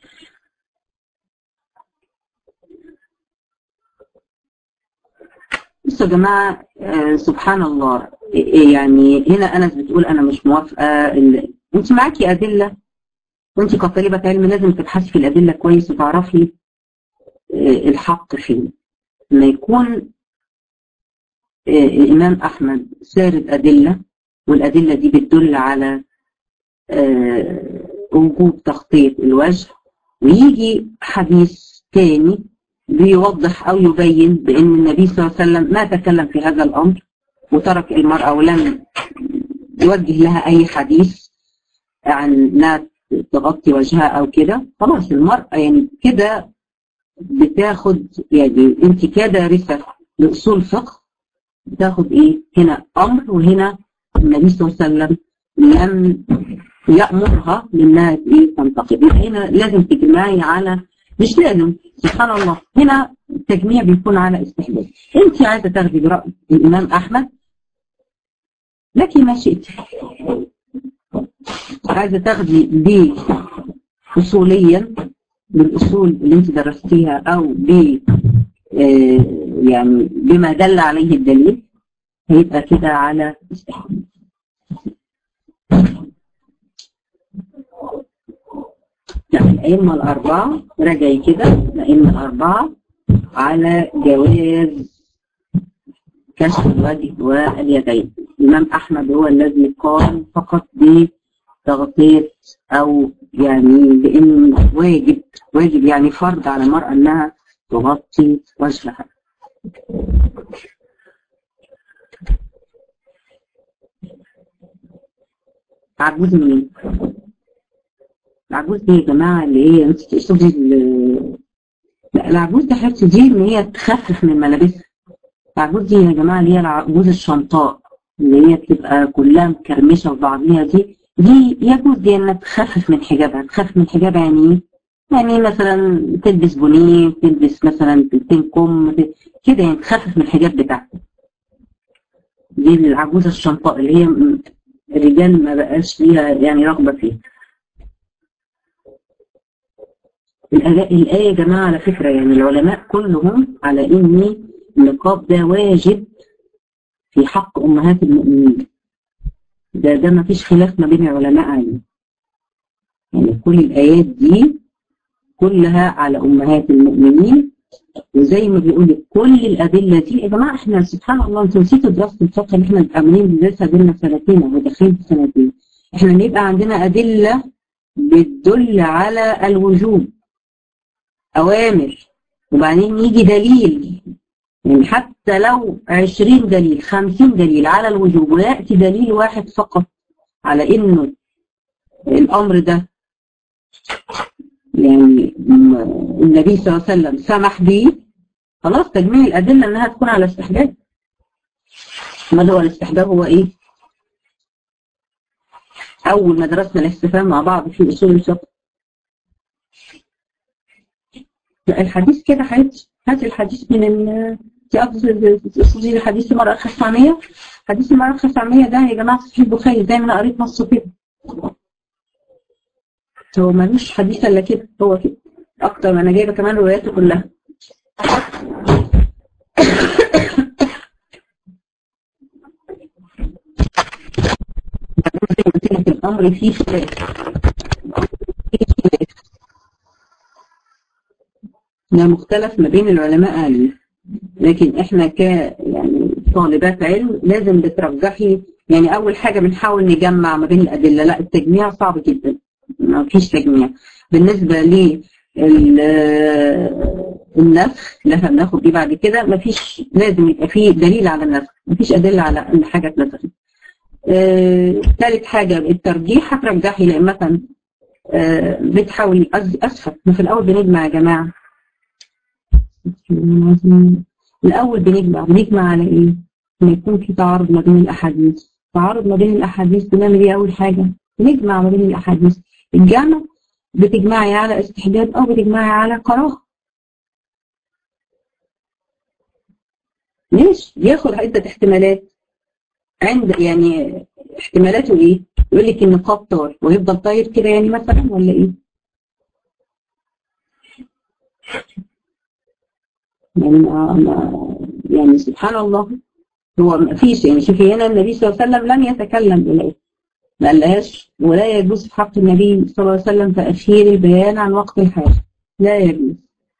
بصوا يا جماعة آه سبحان الله يعني هنا أنس بتقول أنا مش موافقة أنت معاكي أدلة وأنت كطالبة علم لازم تبحثي في الأدلة كويس وتعرفي آه الحق فين لما يكون آه الإمام أحمد سارد أدلة والأدلة دي بتدل على وجوب تغطية الوجه ويجي حديث تاني بيوضح أو يبين بأن النبي صلى الله عليه وسلم ما تكلم في هذا الأمر وترك المرأة ولم يوجه لها أي حديث عن انها تغطي وجهها أو كده خلاص المرأة يعني كده بتاخد يعني أنت كدارسة لأصول فقه بتاخد إيه هنا أمر وهنا النبي صلى الله عليه وسلم لم يأمرها لأنها إيه تنتقد هنا لازم تجمعي على مش لازم سبحان الله هنا التجميع بيكون على استحباب انت عايزه تاخدي برأي الامام احمد لك ما شئت عايزه تاخدي ب اصوليا بالاصول اللي انت درستيها او ب آه يعني بما دل عليه الدليل هيبقى كده على استحباب لا الأئمة الأربعة راجعي كده الأئمة الأربعة على جواز كشف الوجه واليدين الإمام أحمد هو الذي قال فقط بتغطية أو يعني بأن واجب واجب يعني فرض على المرأة انها تغطي وجهها عجوز مين؟ العجوز دي يا جماعة اللي هي انت تقصدي ال- لا العجوز دي حبيبتي دي ان هي تخفف من ملابسها العجوز دي يا جماعة اللي هي العجوز الشنطاء اللي هي بتبقى كلها مكرمشة في بعضيها دي دي يجوز دي انها تخفف من حجابها تخفف من حجابها يعني ايه؟ يعني مثلا تلبس بونيه تلبس مثلا تلتين كم ت- كده يعني تخفف من الحجاب بتاعها دي العجوزة الشنطاء اللي هي م- الرجال ما بقاش ليها يعني رغبة فيها الآية الآية يا جماعة على فكرة يعني العلماء كلهم على إن النقاب ده واجب في حق أمهات المؤمنين ده ده ما فيش خلاف ما بين العلماء عليه يعني كل الآيات دي كلها على أمهات المؤمنين وزي ما بيقول لك كل الأدلة دي يا جماعة احنا سبحان الله انتوا نسيتوا دراسة الفقه اللي احنا عاملين بندرسها بينا سنتين أو داخلين في سنتين احنا بيبقى عندنا أدلة بتدل على الوجوب أوامر وبعدين يجي دليل يعني حتى لو 20 دليل 50 دليل على الوجوب ويأتي دليل واحد فقط على إنه الأمر ده يعني م- النبي صلى الله عليه وسلم سمح به خلاص تجميع الأدلة إنها تكون على استحباب ما هو الاستحباب هو إيه؟ أول ما درسنا الاستفهام مع بعض في أصول الفقه لا الحديث كده حياتي هات الحديث من ال تقصدي الحديث المرأة الخثعمية حديث المرأة الخثعمية ده يا جماعة في صحيح البخاري زي ما أنا قريت نصه كده هو ملوش حديث إلا كده هو كده أكتر ما أنا جايبة كمان رواياته كلها زي ما قلت لك الأمر فيه خلاف الأمر فيه خلاف ده مختلف ما بين العلماء عليه لكن احنا ك يعني طالبات علم لازم بترجحي يعني اول حاجه بنحاول نجمع ما بين الادله لا التجميع صعب جدا ما فيش تجميع بالنسبه ل النسخ اللي احنا بناخد دي بعد كده ما فيش لازم يبقى فيه دليل على النسخ ما فيش ادله على ان حاجه اتنسخت آه، ثالث حاجه الترجيح هترجحي لان مثلا آه، بتحاولي أز- اسفه ما في الاول بنجمع يا جماعه الأول بنجمع بنجمع على إيه؟ إن يكون في تعارض ما بين الأحاديث تعارض ما بين الأحاديث بنعمل إيه أول حاجة؟ بنجمع ما بين الأحاديث الجمع بتجمعي على استحباب أو بتجمعي على كراهة ماشي ياخد عدة احتمالات عند يعني احتمالاته إيه؟ يقول لك النقاب طار ويفضل طاير كده يعني مثلا ولا إيه؟ يعني ما ما يعني سبحان الله هو ما فيش يعني شوفي هنا النبي صلى الله عليه وسلم لم يتكلم بالآية ما قالهاش ولا يجوز في حق النبي صلى الله عليه وسلم تأخير البيان عن وقت الحاجة لا يجوز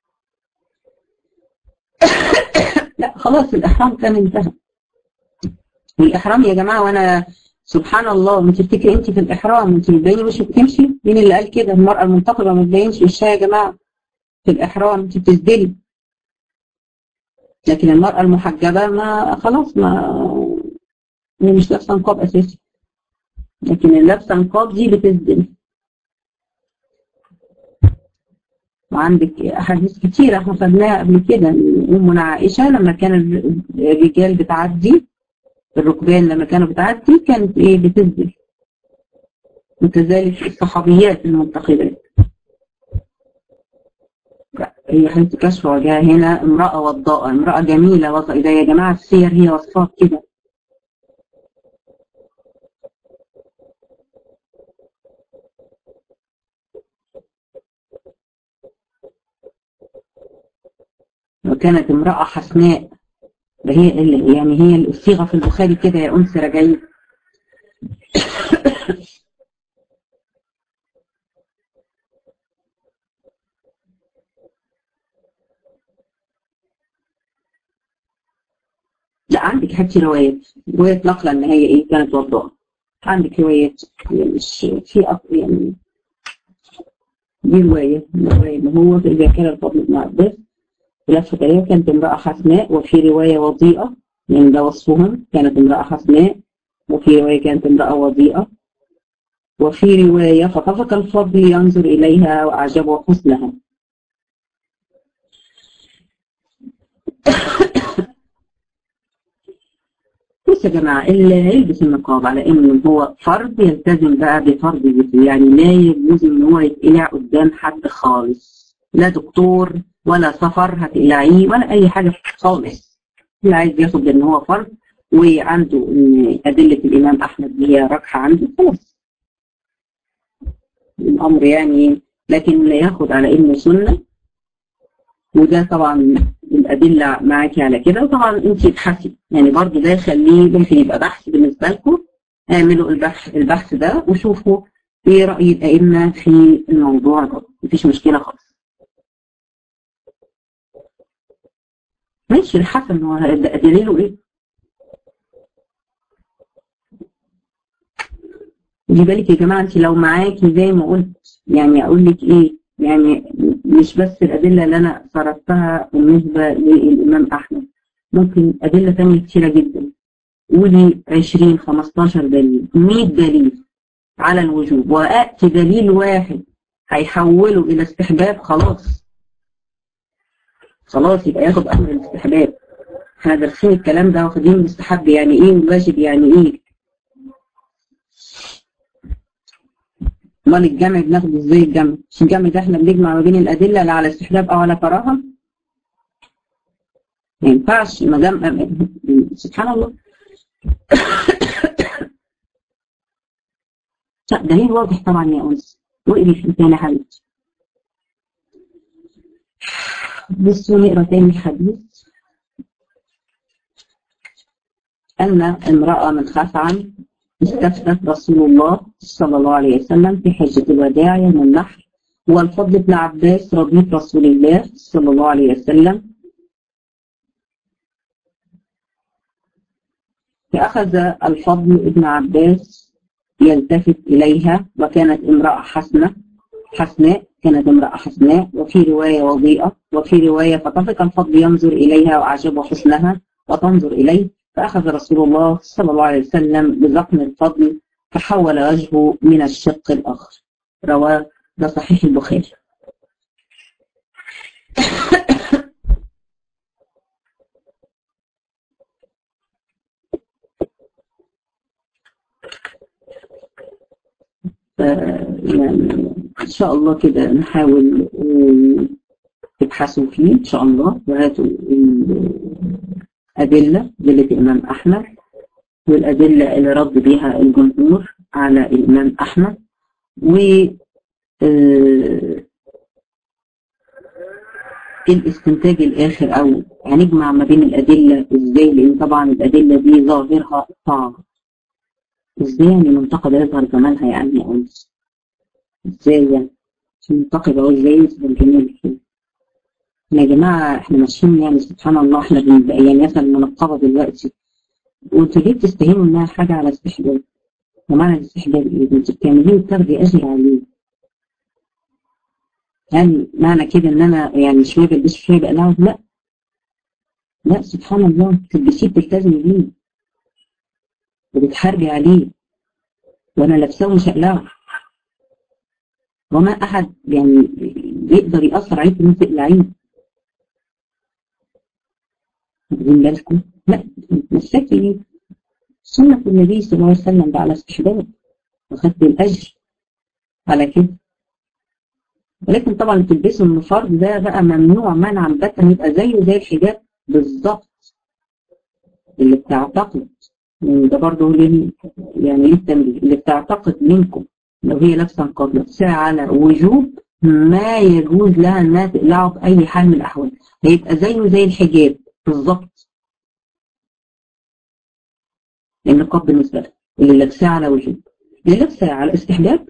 لا خلاص الإحرام كان انتهى والإحرام يا جماعة وأنا سبحان الله ما تفتكري أنت في الإحرام أنت بتبيني وشك بتمشي مين اللي قال كده المرأة المنتقبة ما تبينش وشها يا جماعة في الإحرام أنت بتسدلي لكن المرأة المحجبة ما خلاص ما هي مش لابسة نقاب أساسي لكن اللي لابسة نقاب دي بتسدل وعندك أحاديث كتيرة احنا خدناها قبل كده أمنا عائشة لما كان الرجال بتعدي الركبان لما كانوا بتعدي كانت إيه بتسدل وكذلك الصحابيات المنتخبات هي حالة كشف وجهها هنا امرأة وضاءة امرأة جميلة وضاء إذا يا جماعة السير هي وصفات كده وكانت امرأة حسناء ده هي اللي يعني هي الصيغة في البخاري كده يا أنس رجعي لا عندك حكي روايات روايات نقلة ان هي ايه كانت وضاءة عندك روايات يعني مش في أق... يعني دي رواية رواية إن هو إذا كان الفضل بن عباس لفة عليها كانت امرأة حسناء وفي رواية وضيئة يعني ده وصفهم كانت امرأة حسناء وفي رواية كانت امرأة وضيئة وفي رواية فطفق الفضل ينظر إليها وأعجبه حسنها بص يا جماعة اللي هيلبس النقاب على إنه هو فرض يلتزم بقى بفرض ذكر يعني لا يجوز إن هو يتقلع قدام حد خالص لا دكتور ولا سفر هتقلعيه ولا أي حاجة خالص اللي عايز ياخد إن هو فرض وعنده إن أدلة الإمام أحمد هي راجحة عنده خلاص الأمر يعني لكن لا ياخد على إنه سنة وده طبعا الأدلة معاكي على كده وطبعا أنت ابحثي يعني برضه ده يخليه ممكن يبقى بحث بالنسبة لكم اعملوا البحث البحث ده وشوفوا ايه رأي الأئمة في الموضوع ده مفيش مشكلة خالص ماشي الحسن هو دليله ايه؟ خدي بالك يا جماعة انت لو معاكي زي ما قلت يعني اقول لك ايه يعني مش بس الأدلة اللي أنا صرفتها بالنسبة للإمام أحمد ممكن أدلة ثانية كتيرة جدا قولي 20 15 دليل 100 دليل على الوجوب وأتي دليل واحد هيحوله إلى استحباب خلاص خلاص يبقى ياخد أمر الاستحباب احنا دارسين الكلام ده واخدين مستحب يعني إيه وواجب يعني إيه امال الجمع بناخده ازاي الجمع مش الجمع ده احنا بنجمع ما بين الادله لا على استحباب او على كراهه ما ينفعش ما دام سبحان الله لا دليل واضح طبعا يا انس واقري في تاني حديث بصوا نقرا تاني الحديث أن امرأة من خثعم استفتت رسول الله صلى الله عليه وسلم في حجة الوداع يوم النحر والفضل بن عباس رضيف رسول الله صلى الله عليه وسلم فأخذ الفضل ابن عباس يلتفت إليها وكانت امرأة حسنة حسناء كانت امرأة حسناء وفي رواية وضيئة وفي رواية فطفق الفضل ينظر إليها وأعجبه حسنها وتنظر إليه فأخذ رسول الله صلى الله عليه وسلم بزقن الفضل فحول وجهه من الشق الآخر رواه ده صحيح البخاري يعني إن شاء الله كده نحاول تبحثوا فيه إن شاء الله وهاتوا أدلة أدلة الإمام أحمد والأدلة اللي رد بها الجمهور على الإمام أحمد و الاستنتاج الآخر أو هنجمع ما بين الأدلة إزاي لأن طبعا الأدلة دي ظاهرها صعب إزاي يعني منتقد يظهر جمالها يعني يا أنس إزاي يعني منتقد أهو إزاي يظهر الجمال كده يا جماعة احنا ماشيين يعني سبحان الله احنا بنبقى يعني مثلا منقبة دلوقتي وانتوا ليه بتستهينوا انها حاجة على استحباب؟ ومعنى الاستحباب ايه؟ انت بتعمليه وبتاخدي اجر عليه. يعني معنى كده ان انا يعني شوية بلبس شوية بقلعه؟ لا. لا سبحان الله تلبسيه بتلتزمي بيه. وبتحاربي عليه. وانا لابساه ومش هقلعه. وما احد يعني يقدر يأثر عليك ان انت تقلعيه. واخدين بالكم؟ لا مسكي سنة النبي صلى الله عليه وسلم ده على استحباب وخدت الأجر على كده ولكن طبعا اللي تلبسه من فرض ده بقى ممنوع منعا باتا يبقى زيه زي الحجاب بالظبط اللي بتعتقد ده برضه ليه يعني ليه التنبيه اللي بتعتقد منكم لو هي لابسه نقاب لابسه على وجوب ما يجوز لها انها تقلعه باي حال من الاحوال هيبقى زيه زي الحجاب بالظبط النقاب بالنسبة لها اللي لابساه على وجوب اللي لابساه على استحباب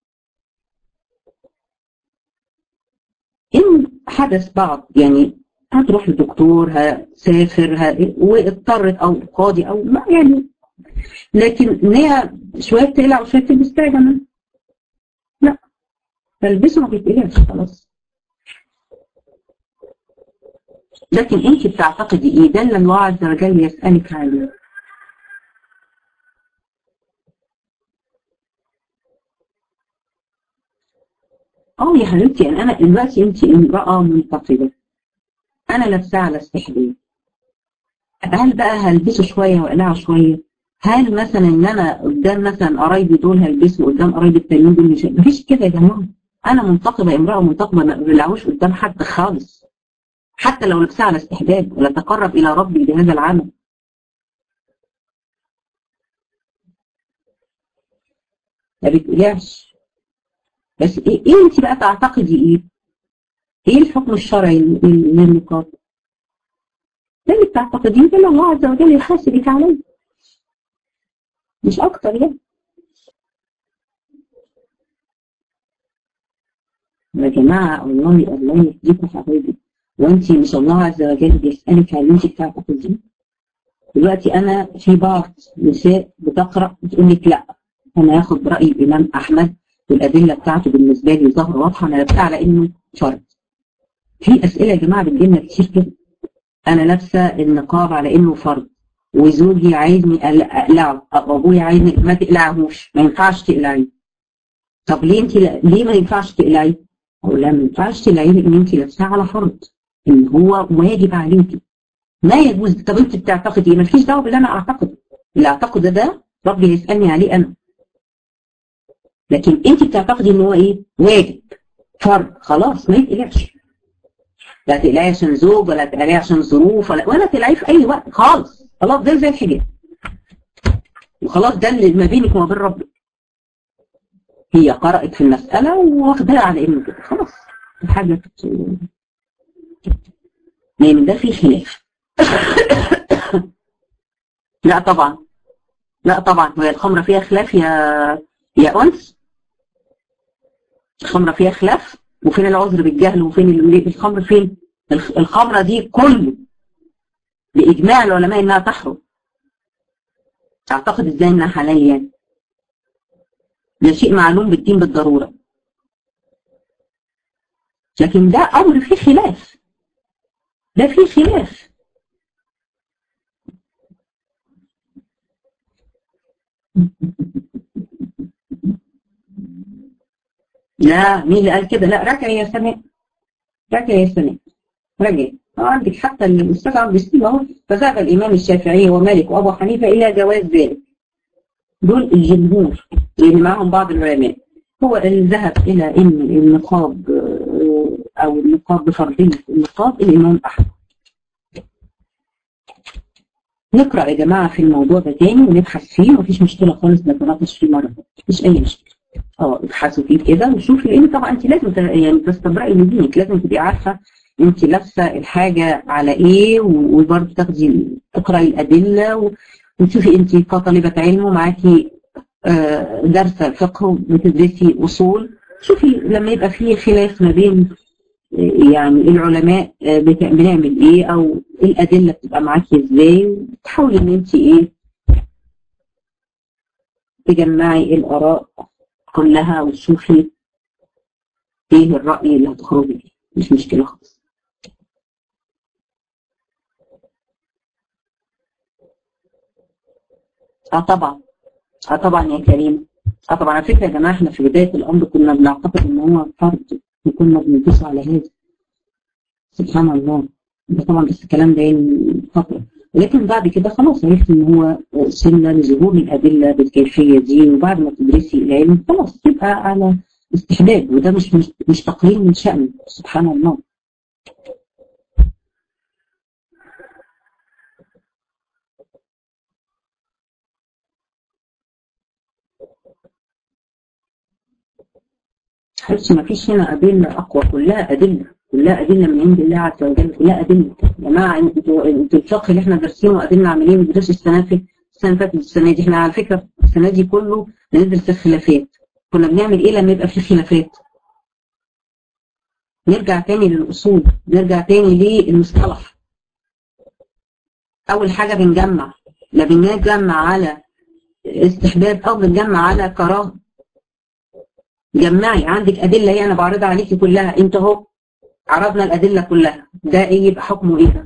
إن حدث بعض يعني هتروح لدكتور هسافر ه... واضطرت أو قاضي أو ما يعني لكن إن هي شوية تقلع وشوية تلبس تعجب لا فالبسه ما بيتقلعش خلاص لكن انت بتعتقدي ايه ده اللي الله عز وجل يسألك عليه اه يا حبيبتي يعني انا دلوقتي انت امرأة منتقدة انا لابساه على استحباب هل بقى هلبسه شوية واقلعه شوية هل مثلا ان انا قدام مثلا قرايبي دول هلبسه قدام قرايبي التانيين دول مش مفيش كده يا جماعة انا منتقبة امرأة منتقبة ما بقلعوش قدام حد خالص حتى لو لبسها على استحباب ولا تقرب الى ربي بهذا العمل ما بتقلعش بس ايه, إيه انت بقى تعتقدي ايه ايه الحكم الشرعي للنقاب ده اللي بتعتقديه ده الله عز وجل يحاسبك عليه مش اكتر يعني يا جماعة والله الله يهديكم حبايبي وانت مش الله عز وجل بيسألك على اللي انت بتعتقديه دلوقتي انا في بعض نساء بتقرأ بتقول لك لا انا هاخد برأي الامام احمد والادله بتاعته بالنسبه لي ظاهره واضحه انا لابسه على انه فرض في اسئله يا جماعه بتجيلنا كتير كده انا لابسه النقاب على انه فرض وزوجي عايزني اقلعه او ابويا عايزني ما تقلعهوش ما ينفعش تقلعيه طب ليه انت ليه ما ينفعش تقلعيه؟ اقول لها ما ينفعش تقلعيه لان انت لابساه على فرض ان هو واجب عليكي ما يجوز طب انت بتعتقدي ايه؟ مالكيش دعوه باللي انا اعتقده اللي اعتقده ده ربي يسالني عليه انا لكن انت بتعتقدي ان هو ايه واجب فرض خلاص ما يتقلعش لا تقلعي عشان زوج ولا تقلعي عشان ظروف ولا ولا تقلعيه في اي وقت خالص خلاص ده زي الحجاب وخلاص ده اللي ما بينك وما بين ربك هي قرأت في المسألة واخدها على انه كده خلاص الحاجة يعني ده في خلاف لا طبعا لا طبعا هي الخمرة فيها خلاف يا يا أنس الخمرة فيها خلاف وفين العذر بالجهل وفين الخمر فين الخمرة دي كله بإجماع العلماء إنها تحرم أعتقد إزاي إنها حلال يعني ده شيء معلوم بالدين بالضرورة لكن ده أمر فيه خلاف ده فيه خلاف لا مين اللي قال كده لا راجع يا سماء راجع يا سماء راجع عندك حتى الاستاذ عبد السليم اهو فذهب الامام الشافعي ومالك وابو حنيفه الى جواز ذلك دول الجمهور اللي معاهم بعض العلماء هو اللي ذهب الى ان النقاب او النقاب بفرضيه النقاب الامام احمد نقرا يا جماعه في الموضوع ده تاني ونبحث فيه مفيش مشكله خالص نتناقش فيه مره مفيش اي مشكله اه ابحثوا فيه كده وشوفي لان طبعا انت لازم يعني تستبرئي لدينك لازم تبقي عارفه انت لابسه الحاجه على ايه وبرضه تاخدي تقراي الادله وتشوفي انت كطالبه علم ومعاكي درس فقه بتدرسي اصول شوفي لما يبقى في خلاف ما بين يعني العلماء بنعمل ايه او الادله بتبقى معاكي ازاي تحاولي ان انت ايه تجمعي الاراء كلها وتشوفي ايه الرأي اللي هتخرجي بيه مش مشكلة خالص اه طبعا اه طبعا يا كريم اه طبعا على فكرة يا جماعة احنا في بداية الأمر كنا بنعتقد ان هو فرض وكنا بنقيس على هذا سبحان الله ده طبعا بس الكلام ده يعني فترة لكن بعد كده خلاص عرفت ان هو سنة لظهور الأدلة بالكيفية دي وبعد ما تدرسي العلم خلاص تبقى على استحباب وده مش مش, مش تقليل من شأنه سبحان الله حبيبتي ما فيش هنا أدلة أقوى كلها أدلة كلها أدلة من عند الله عز وجل كلها أدلة يا جماعة انتوا انتوا الفقه اللي احنا دارسينه أدلة عملية بندرس السنة في السنة اللي فاتت السنة دي احنا على فكرة السنة دي كله بندرس الخلافات كنا بنعمل إيه لما يبقى في خلافات؟ نرجع تاني للأصول نرجع تاني للمصطلح أول حاجة بنجمع لا بنجمع على استحباب أو بنجمع على كراهة جمعي عندك ادله هي انا بعرضها عليكي كلها انت اهو عرضنا الادله كلها ده ايه يبقى حكمه ايه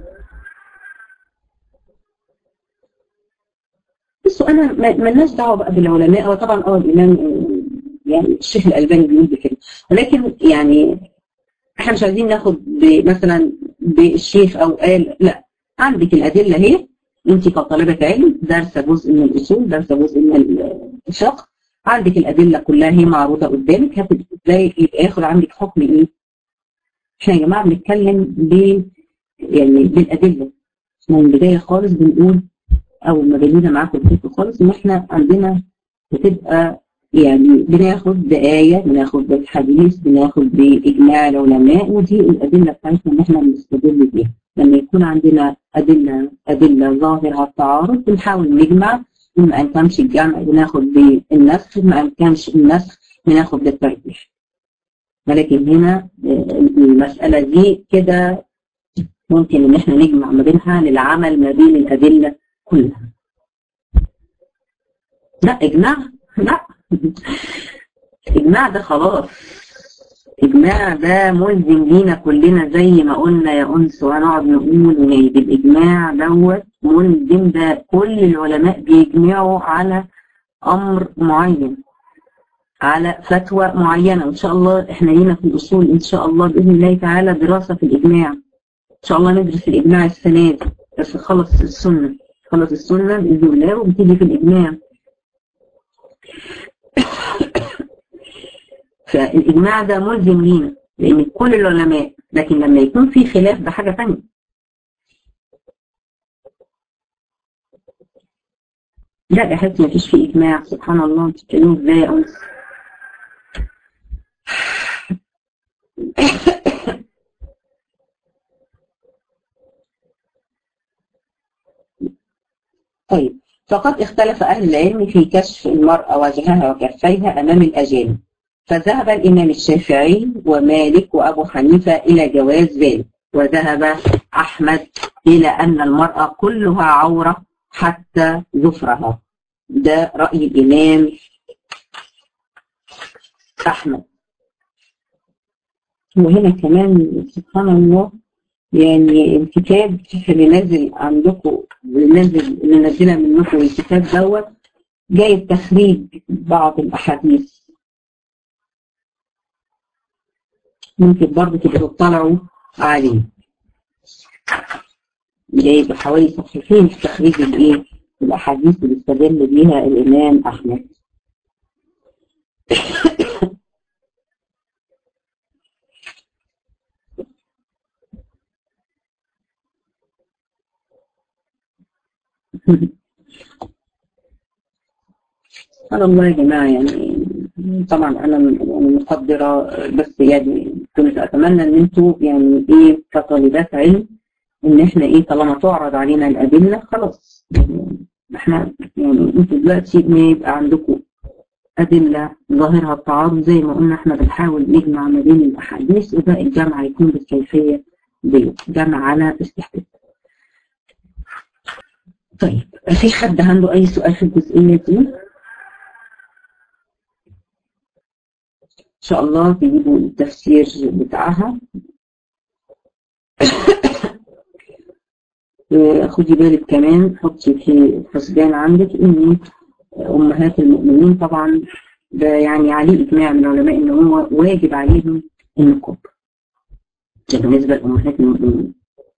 بصوا انا مالناش دعوه بقى بالعلماء هو طبعا اه الامام يعني الشيخ الالباني بيقول بكده ولكن يعني احنا مش عايزين ناخد مثلا بالشيخ او قال لا عندك الادله هي انت كطالبه علم دارسه جزء من الاصول دارسه جزء من الفقه عندك الادله كلها هي معروضه قدامك هاخد ازاي يبقى ياخد عندك حكم ايه؟ احنا يا جماعه بنتكلم ب يعني بالادله من البدايه خالص بنقول او ما بيننا معاكم الفكره خالص ان احنا عندنا بتبقى يعني بناخد بآية بناخد بالحديث بناخد بإجماع العلماء ودي الأدلة بتاعتنا إن إحنا بنستدل بيها لما يكون عندنا أدلة أدلة ظاهرة على التعارض بنحاول نجمع ما أمكنش الجمع بناخد بالنسخ ما أمكنش النسخ بناخد بالترجيح ولكن هنا المسألة دي كده ممكن إن إحنا نجمع ما بينها للعمل ما بين الأدلة كلها لا إجماع لا إجماع ده خلاص إجماع ده ملزم لينا كلنا زي ما قلنا يا أنس وهنقعد نقول ونعيد الإجماع دوت ملزم ده كل العلماء بيجمعوا على أمر معين على فتوى معينة وإن شاء الله إحنا لينا في الأصول إن شاء الله بإذن الله تعالى دراسة في الإجماع إن شاء الله ندرس الإجماع السنة دي بس خلص السنة خلص السنة بإذن الله وبتيجي في الإجماع فالإجماع ده ملزم لينا لأن كل العلماء لكن لما يكون في خلاف ده حاجة ثانية لا يا حبيبتي مفيش فيه إجماع سبحان الله انت بتتكلموا ازاي يا أنس طيب فقد اختلف أهل العلم في كشف المرأة وجهها وكفيها أمام الأجانب فذهب الإمام الشافعي ومالك وأبو حنيفة إلى جواز ذلك وذهب أحمد إلى أن المرأة كلها عورة حتى ظفرها ده رأي الإمام أحمد وهنا كمان سبحان الله يعني الكتاب اللي نازل عندكم اللي نازل اللي نازلها منكم الكتاب دوت جاي تخريج بعض الأحاديث ممكن برضه تبقوا تطلعوا عليه جايب حوالي صفحتين في تخريج الايه الاحاديث اللي استدل بيها الامام احمد سبحان الله يا جماعة يعني طبعا أنا مقدرة بس يعني كنت أتمنى إن أنتوا يعني إيه كطالبات علم إن إحنا إيه طالما تعرض علينا الأدلة خلاص يعني إحنا يعني أنتوا دلوقتي ما يبقى عندكم أدلة ظاهرها التعارض زي ما قلنا إحنا بنحاول نجمع ما بين الأحاديث وده الجمع يكون بالكيفية دي جمع على استحباب. طيب في حد عنده أي سؤال في الجزئية دي؟ إن شاء الله تجيبوا التفسير بتاعها خدي بالك كمان حطي في الحسبان عندك إن أمهات المؤمنين طبعا ده يعني عليه إجماع من العلماء إن هو واجب عليهم النقاب ده بالنسبة لأمهات المؤمنين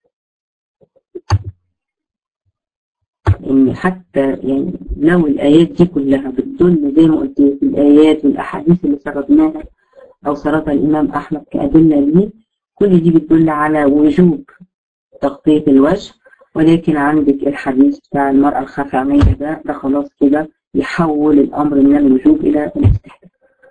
ان حتى يعني لو الايات دي كلها بتدل زي ما قلت في الايات والاحاديث اللي سردناها او سردها الامام احمد كادله ليه كل دي بتدل على وجوب تغطيه الوجه ولكن عندك الحديث بتاع المراه الخفعميه ده ده خلاص كده يحول الامر من الوجوب الى الاستحباب.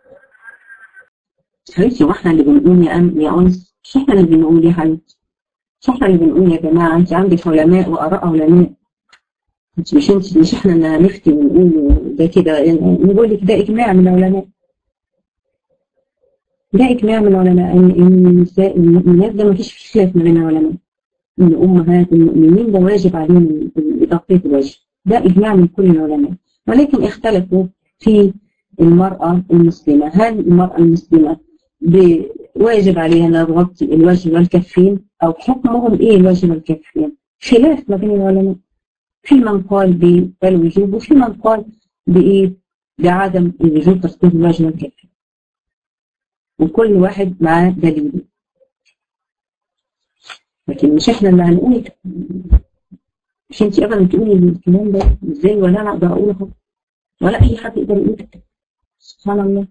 حبيبتي واحنا اللي بنقول يا أم يا انس مش احنا اللي بنقول يا حبيبتي مش احنا اللي بنقول يا جماعه انت عندك علماء واراء علماء مش انت مش احنا اللي هنفتي ونقول ده كده نقول لك ده اجماع من العلماء ده اجماع من العلماء ان ان النساء المؤمنات ده ما فيش خلاف ما بين العلماء ان امهات المؤمنين ده واجب عليهم تغطيه الوجه ده اجماع من كل العلماء ولكن اختلفوا في المرأة المسلمة هل المرأة المسلمة واجب عليها انها تغطي الوجه والكفين او حكمهم ايه الوجه والكفين خلاف ما بين العلماء في من قال بالوجوب وفي من قال بايه بعدم الوجوب تغطية الوجه والكفين وكل واحد معاه دليله لكن مش احنا اللي هنقول مش انت ابدا تقولي الكلام ده ازاي ولا انا اقدر اقوله ولا اي حد يقدر يقول سبحان الله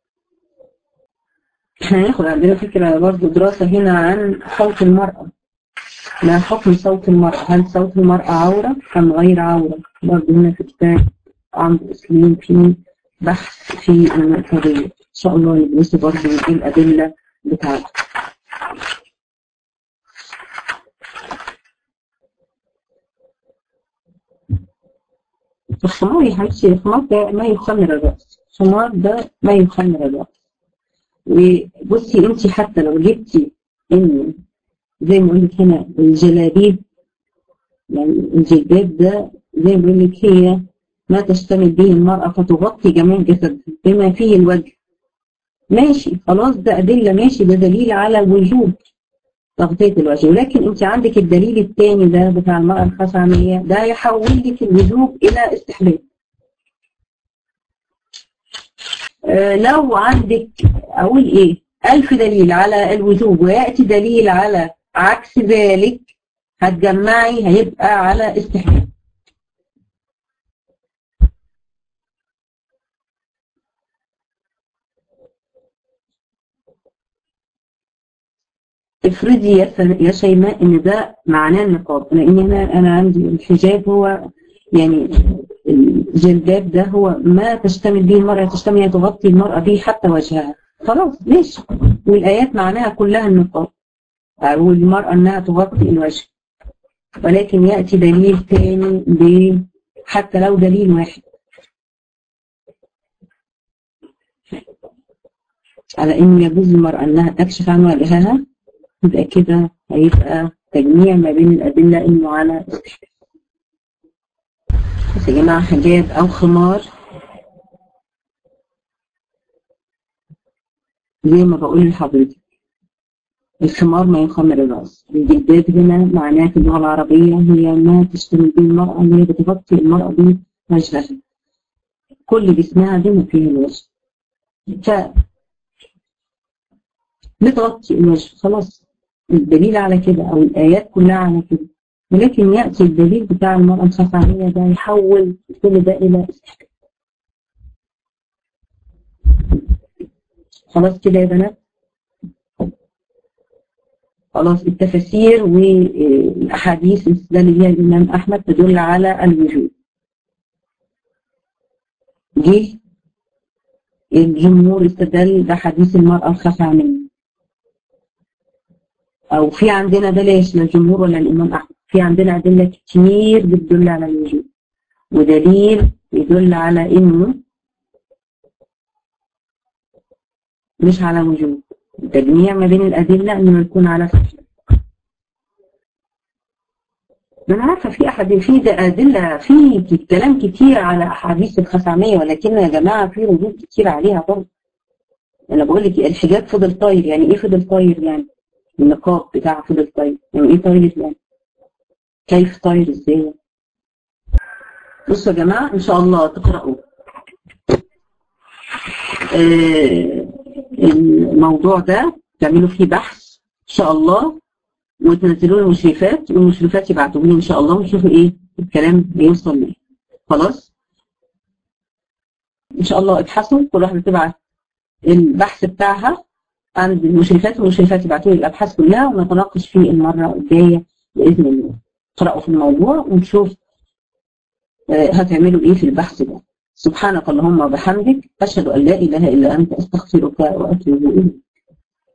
احنا هناخد عندنا فكرة برضه دراسة هنا عن صوت المرأة ما حكم صوت المرأة هل صوت المرأة عورة أم غير عورة برضه هنا في كتاب عند إسلام في بحث في النقطة دي إن شاء الله ندرسه برضه إيه الأدلة بتاعته الخمار يا حبيبتي الخمار ده ما يخمر الرأس الخمار ده ما يخمر الرأس وبصي انت حتى لو جبتي ان زي ما قلت هنا الجلابيب يعني الجلباب ده زي ما بقول لك هي ما تشتمل به المرأة فتغطي جميع جسدها بما فيه الوجه ماشي خلاص ده أدلة ماشي ده دليل على وجوب تغطية الوجه ولكن انت عندك الدليل الثاني ده بتاع المرأة الخشعمية ده يحول لك الوجوب إلى استحباب آه لو عندك أقول إيه ألف دليل على الوجوب ويأتي دليل على عكس ذلك هتجمعي هيبقى على استحباب افرضي يا يا شيماء ان ده معناه النقاب لان انا انا عندي الحجاب هو يعني الجلباب ده هو ما تشتمل به المرأة تشتمل تغطي المرأة به حتى وجهها خلاص ماشي والآيات معناها كلها النقاب أو المرأة أنها تغطي الوجه ولكن يأتي دليل ثاني ب حتى لو دليل واحد على إن يجوز المرأة أنها تكشف عن وجهها يبقى كده هيبقى تجميع ما بين الأدلة إنه على استحباب بس يا جماعة حجاب أو خمار زي ما بقول لحضرتك الخمار ما يخمر الرأس الجلباب هنا معناه في اللغة العربية هي ما تشتمل به المرأة اللي هي بتغطي المرأة بوجهها كل جسمها بما فيه الوجه ف بتغطي الوجه خلاص الدليل على كده أو الآيات كلها على كده ولكن يأتي الدليل بتاع المرأة الخفعية ده يحول كل ده إلى استحباب خلاص كده يا بنات خلاص التفاسير والأحاديث اللي بيها الإمام أحمد تدل على الوجود جه الجمهور استدل بحديث المرأة الخفعية أو في عندنا بلاش لا الجمهور ولا الإمام أحمد في عندنا أدلة كتير بتدل على الوجود ودليل يدل على إنه مش على وجود التجميع ما بين الأدلة إنه يكون على فكرة أنا عارفة في أحد في أدلة في كلام كتير على أحاديث الخثعمية ولكن يا جماعة في ردود كتير عليها برضه أنا بقول لك الحجاب فضل طاير يعني إيه فضل طاير يعني؟ النقاب بتاعه فضل طاير يعني إيه طاير يعني؟ كيف طاير إزاي؟ بصوا يا جماعة إن شاء الله تقرأوا آه الموضوع ده تعملوا فيه بحث ان شاء الله وتنزلوا له المشرفات والمشرفات يبعتوا لي ان شاء الله ونشوفوا ايه الكلام بيوصل ليه خلاص ان شاء الله ابحثوا كل واحده تبعت البحث بتاعها عند المشرفات والمشرفات يبعتوا لي الابحاث كلها ونتناقش فيه المره الجايه باذن الله اقرأوا في الموضوع ونشوف هتعملوا ايه في البحث ده سبحانك اللهم وبحمدك أشهد أن لا إله إلا أنت أستغفرك وأتوب إليك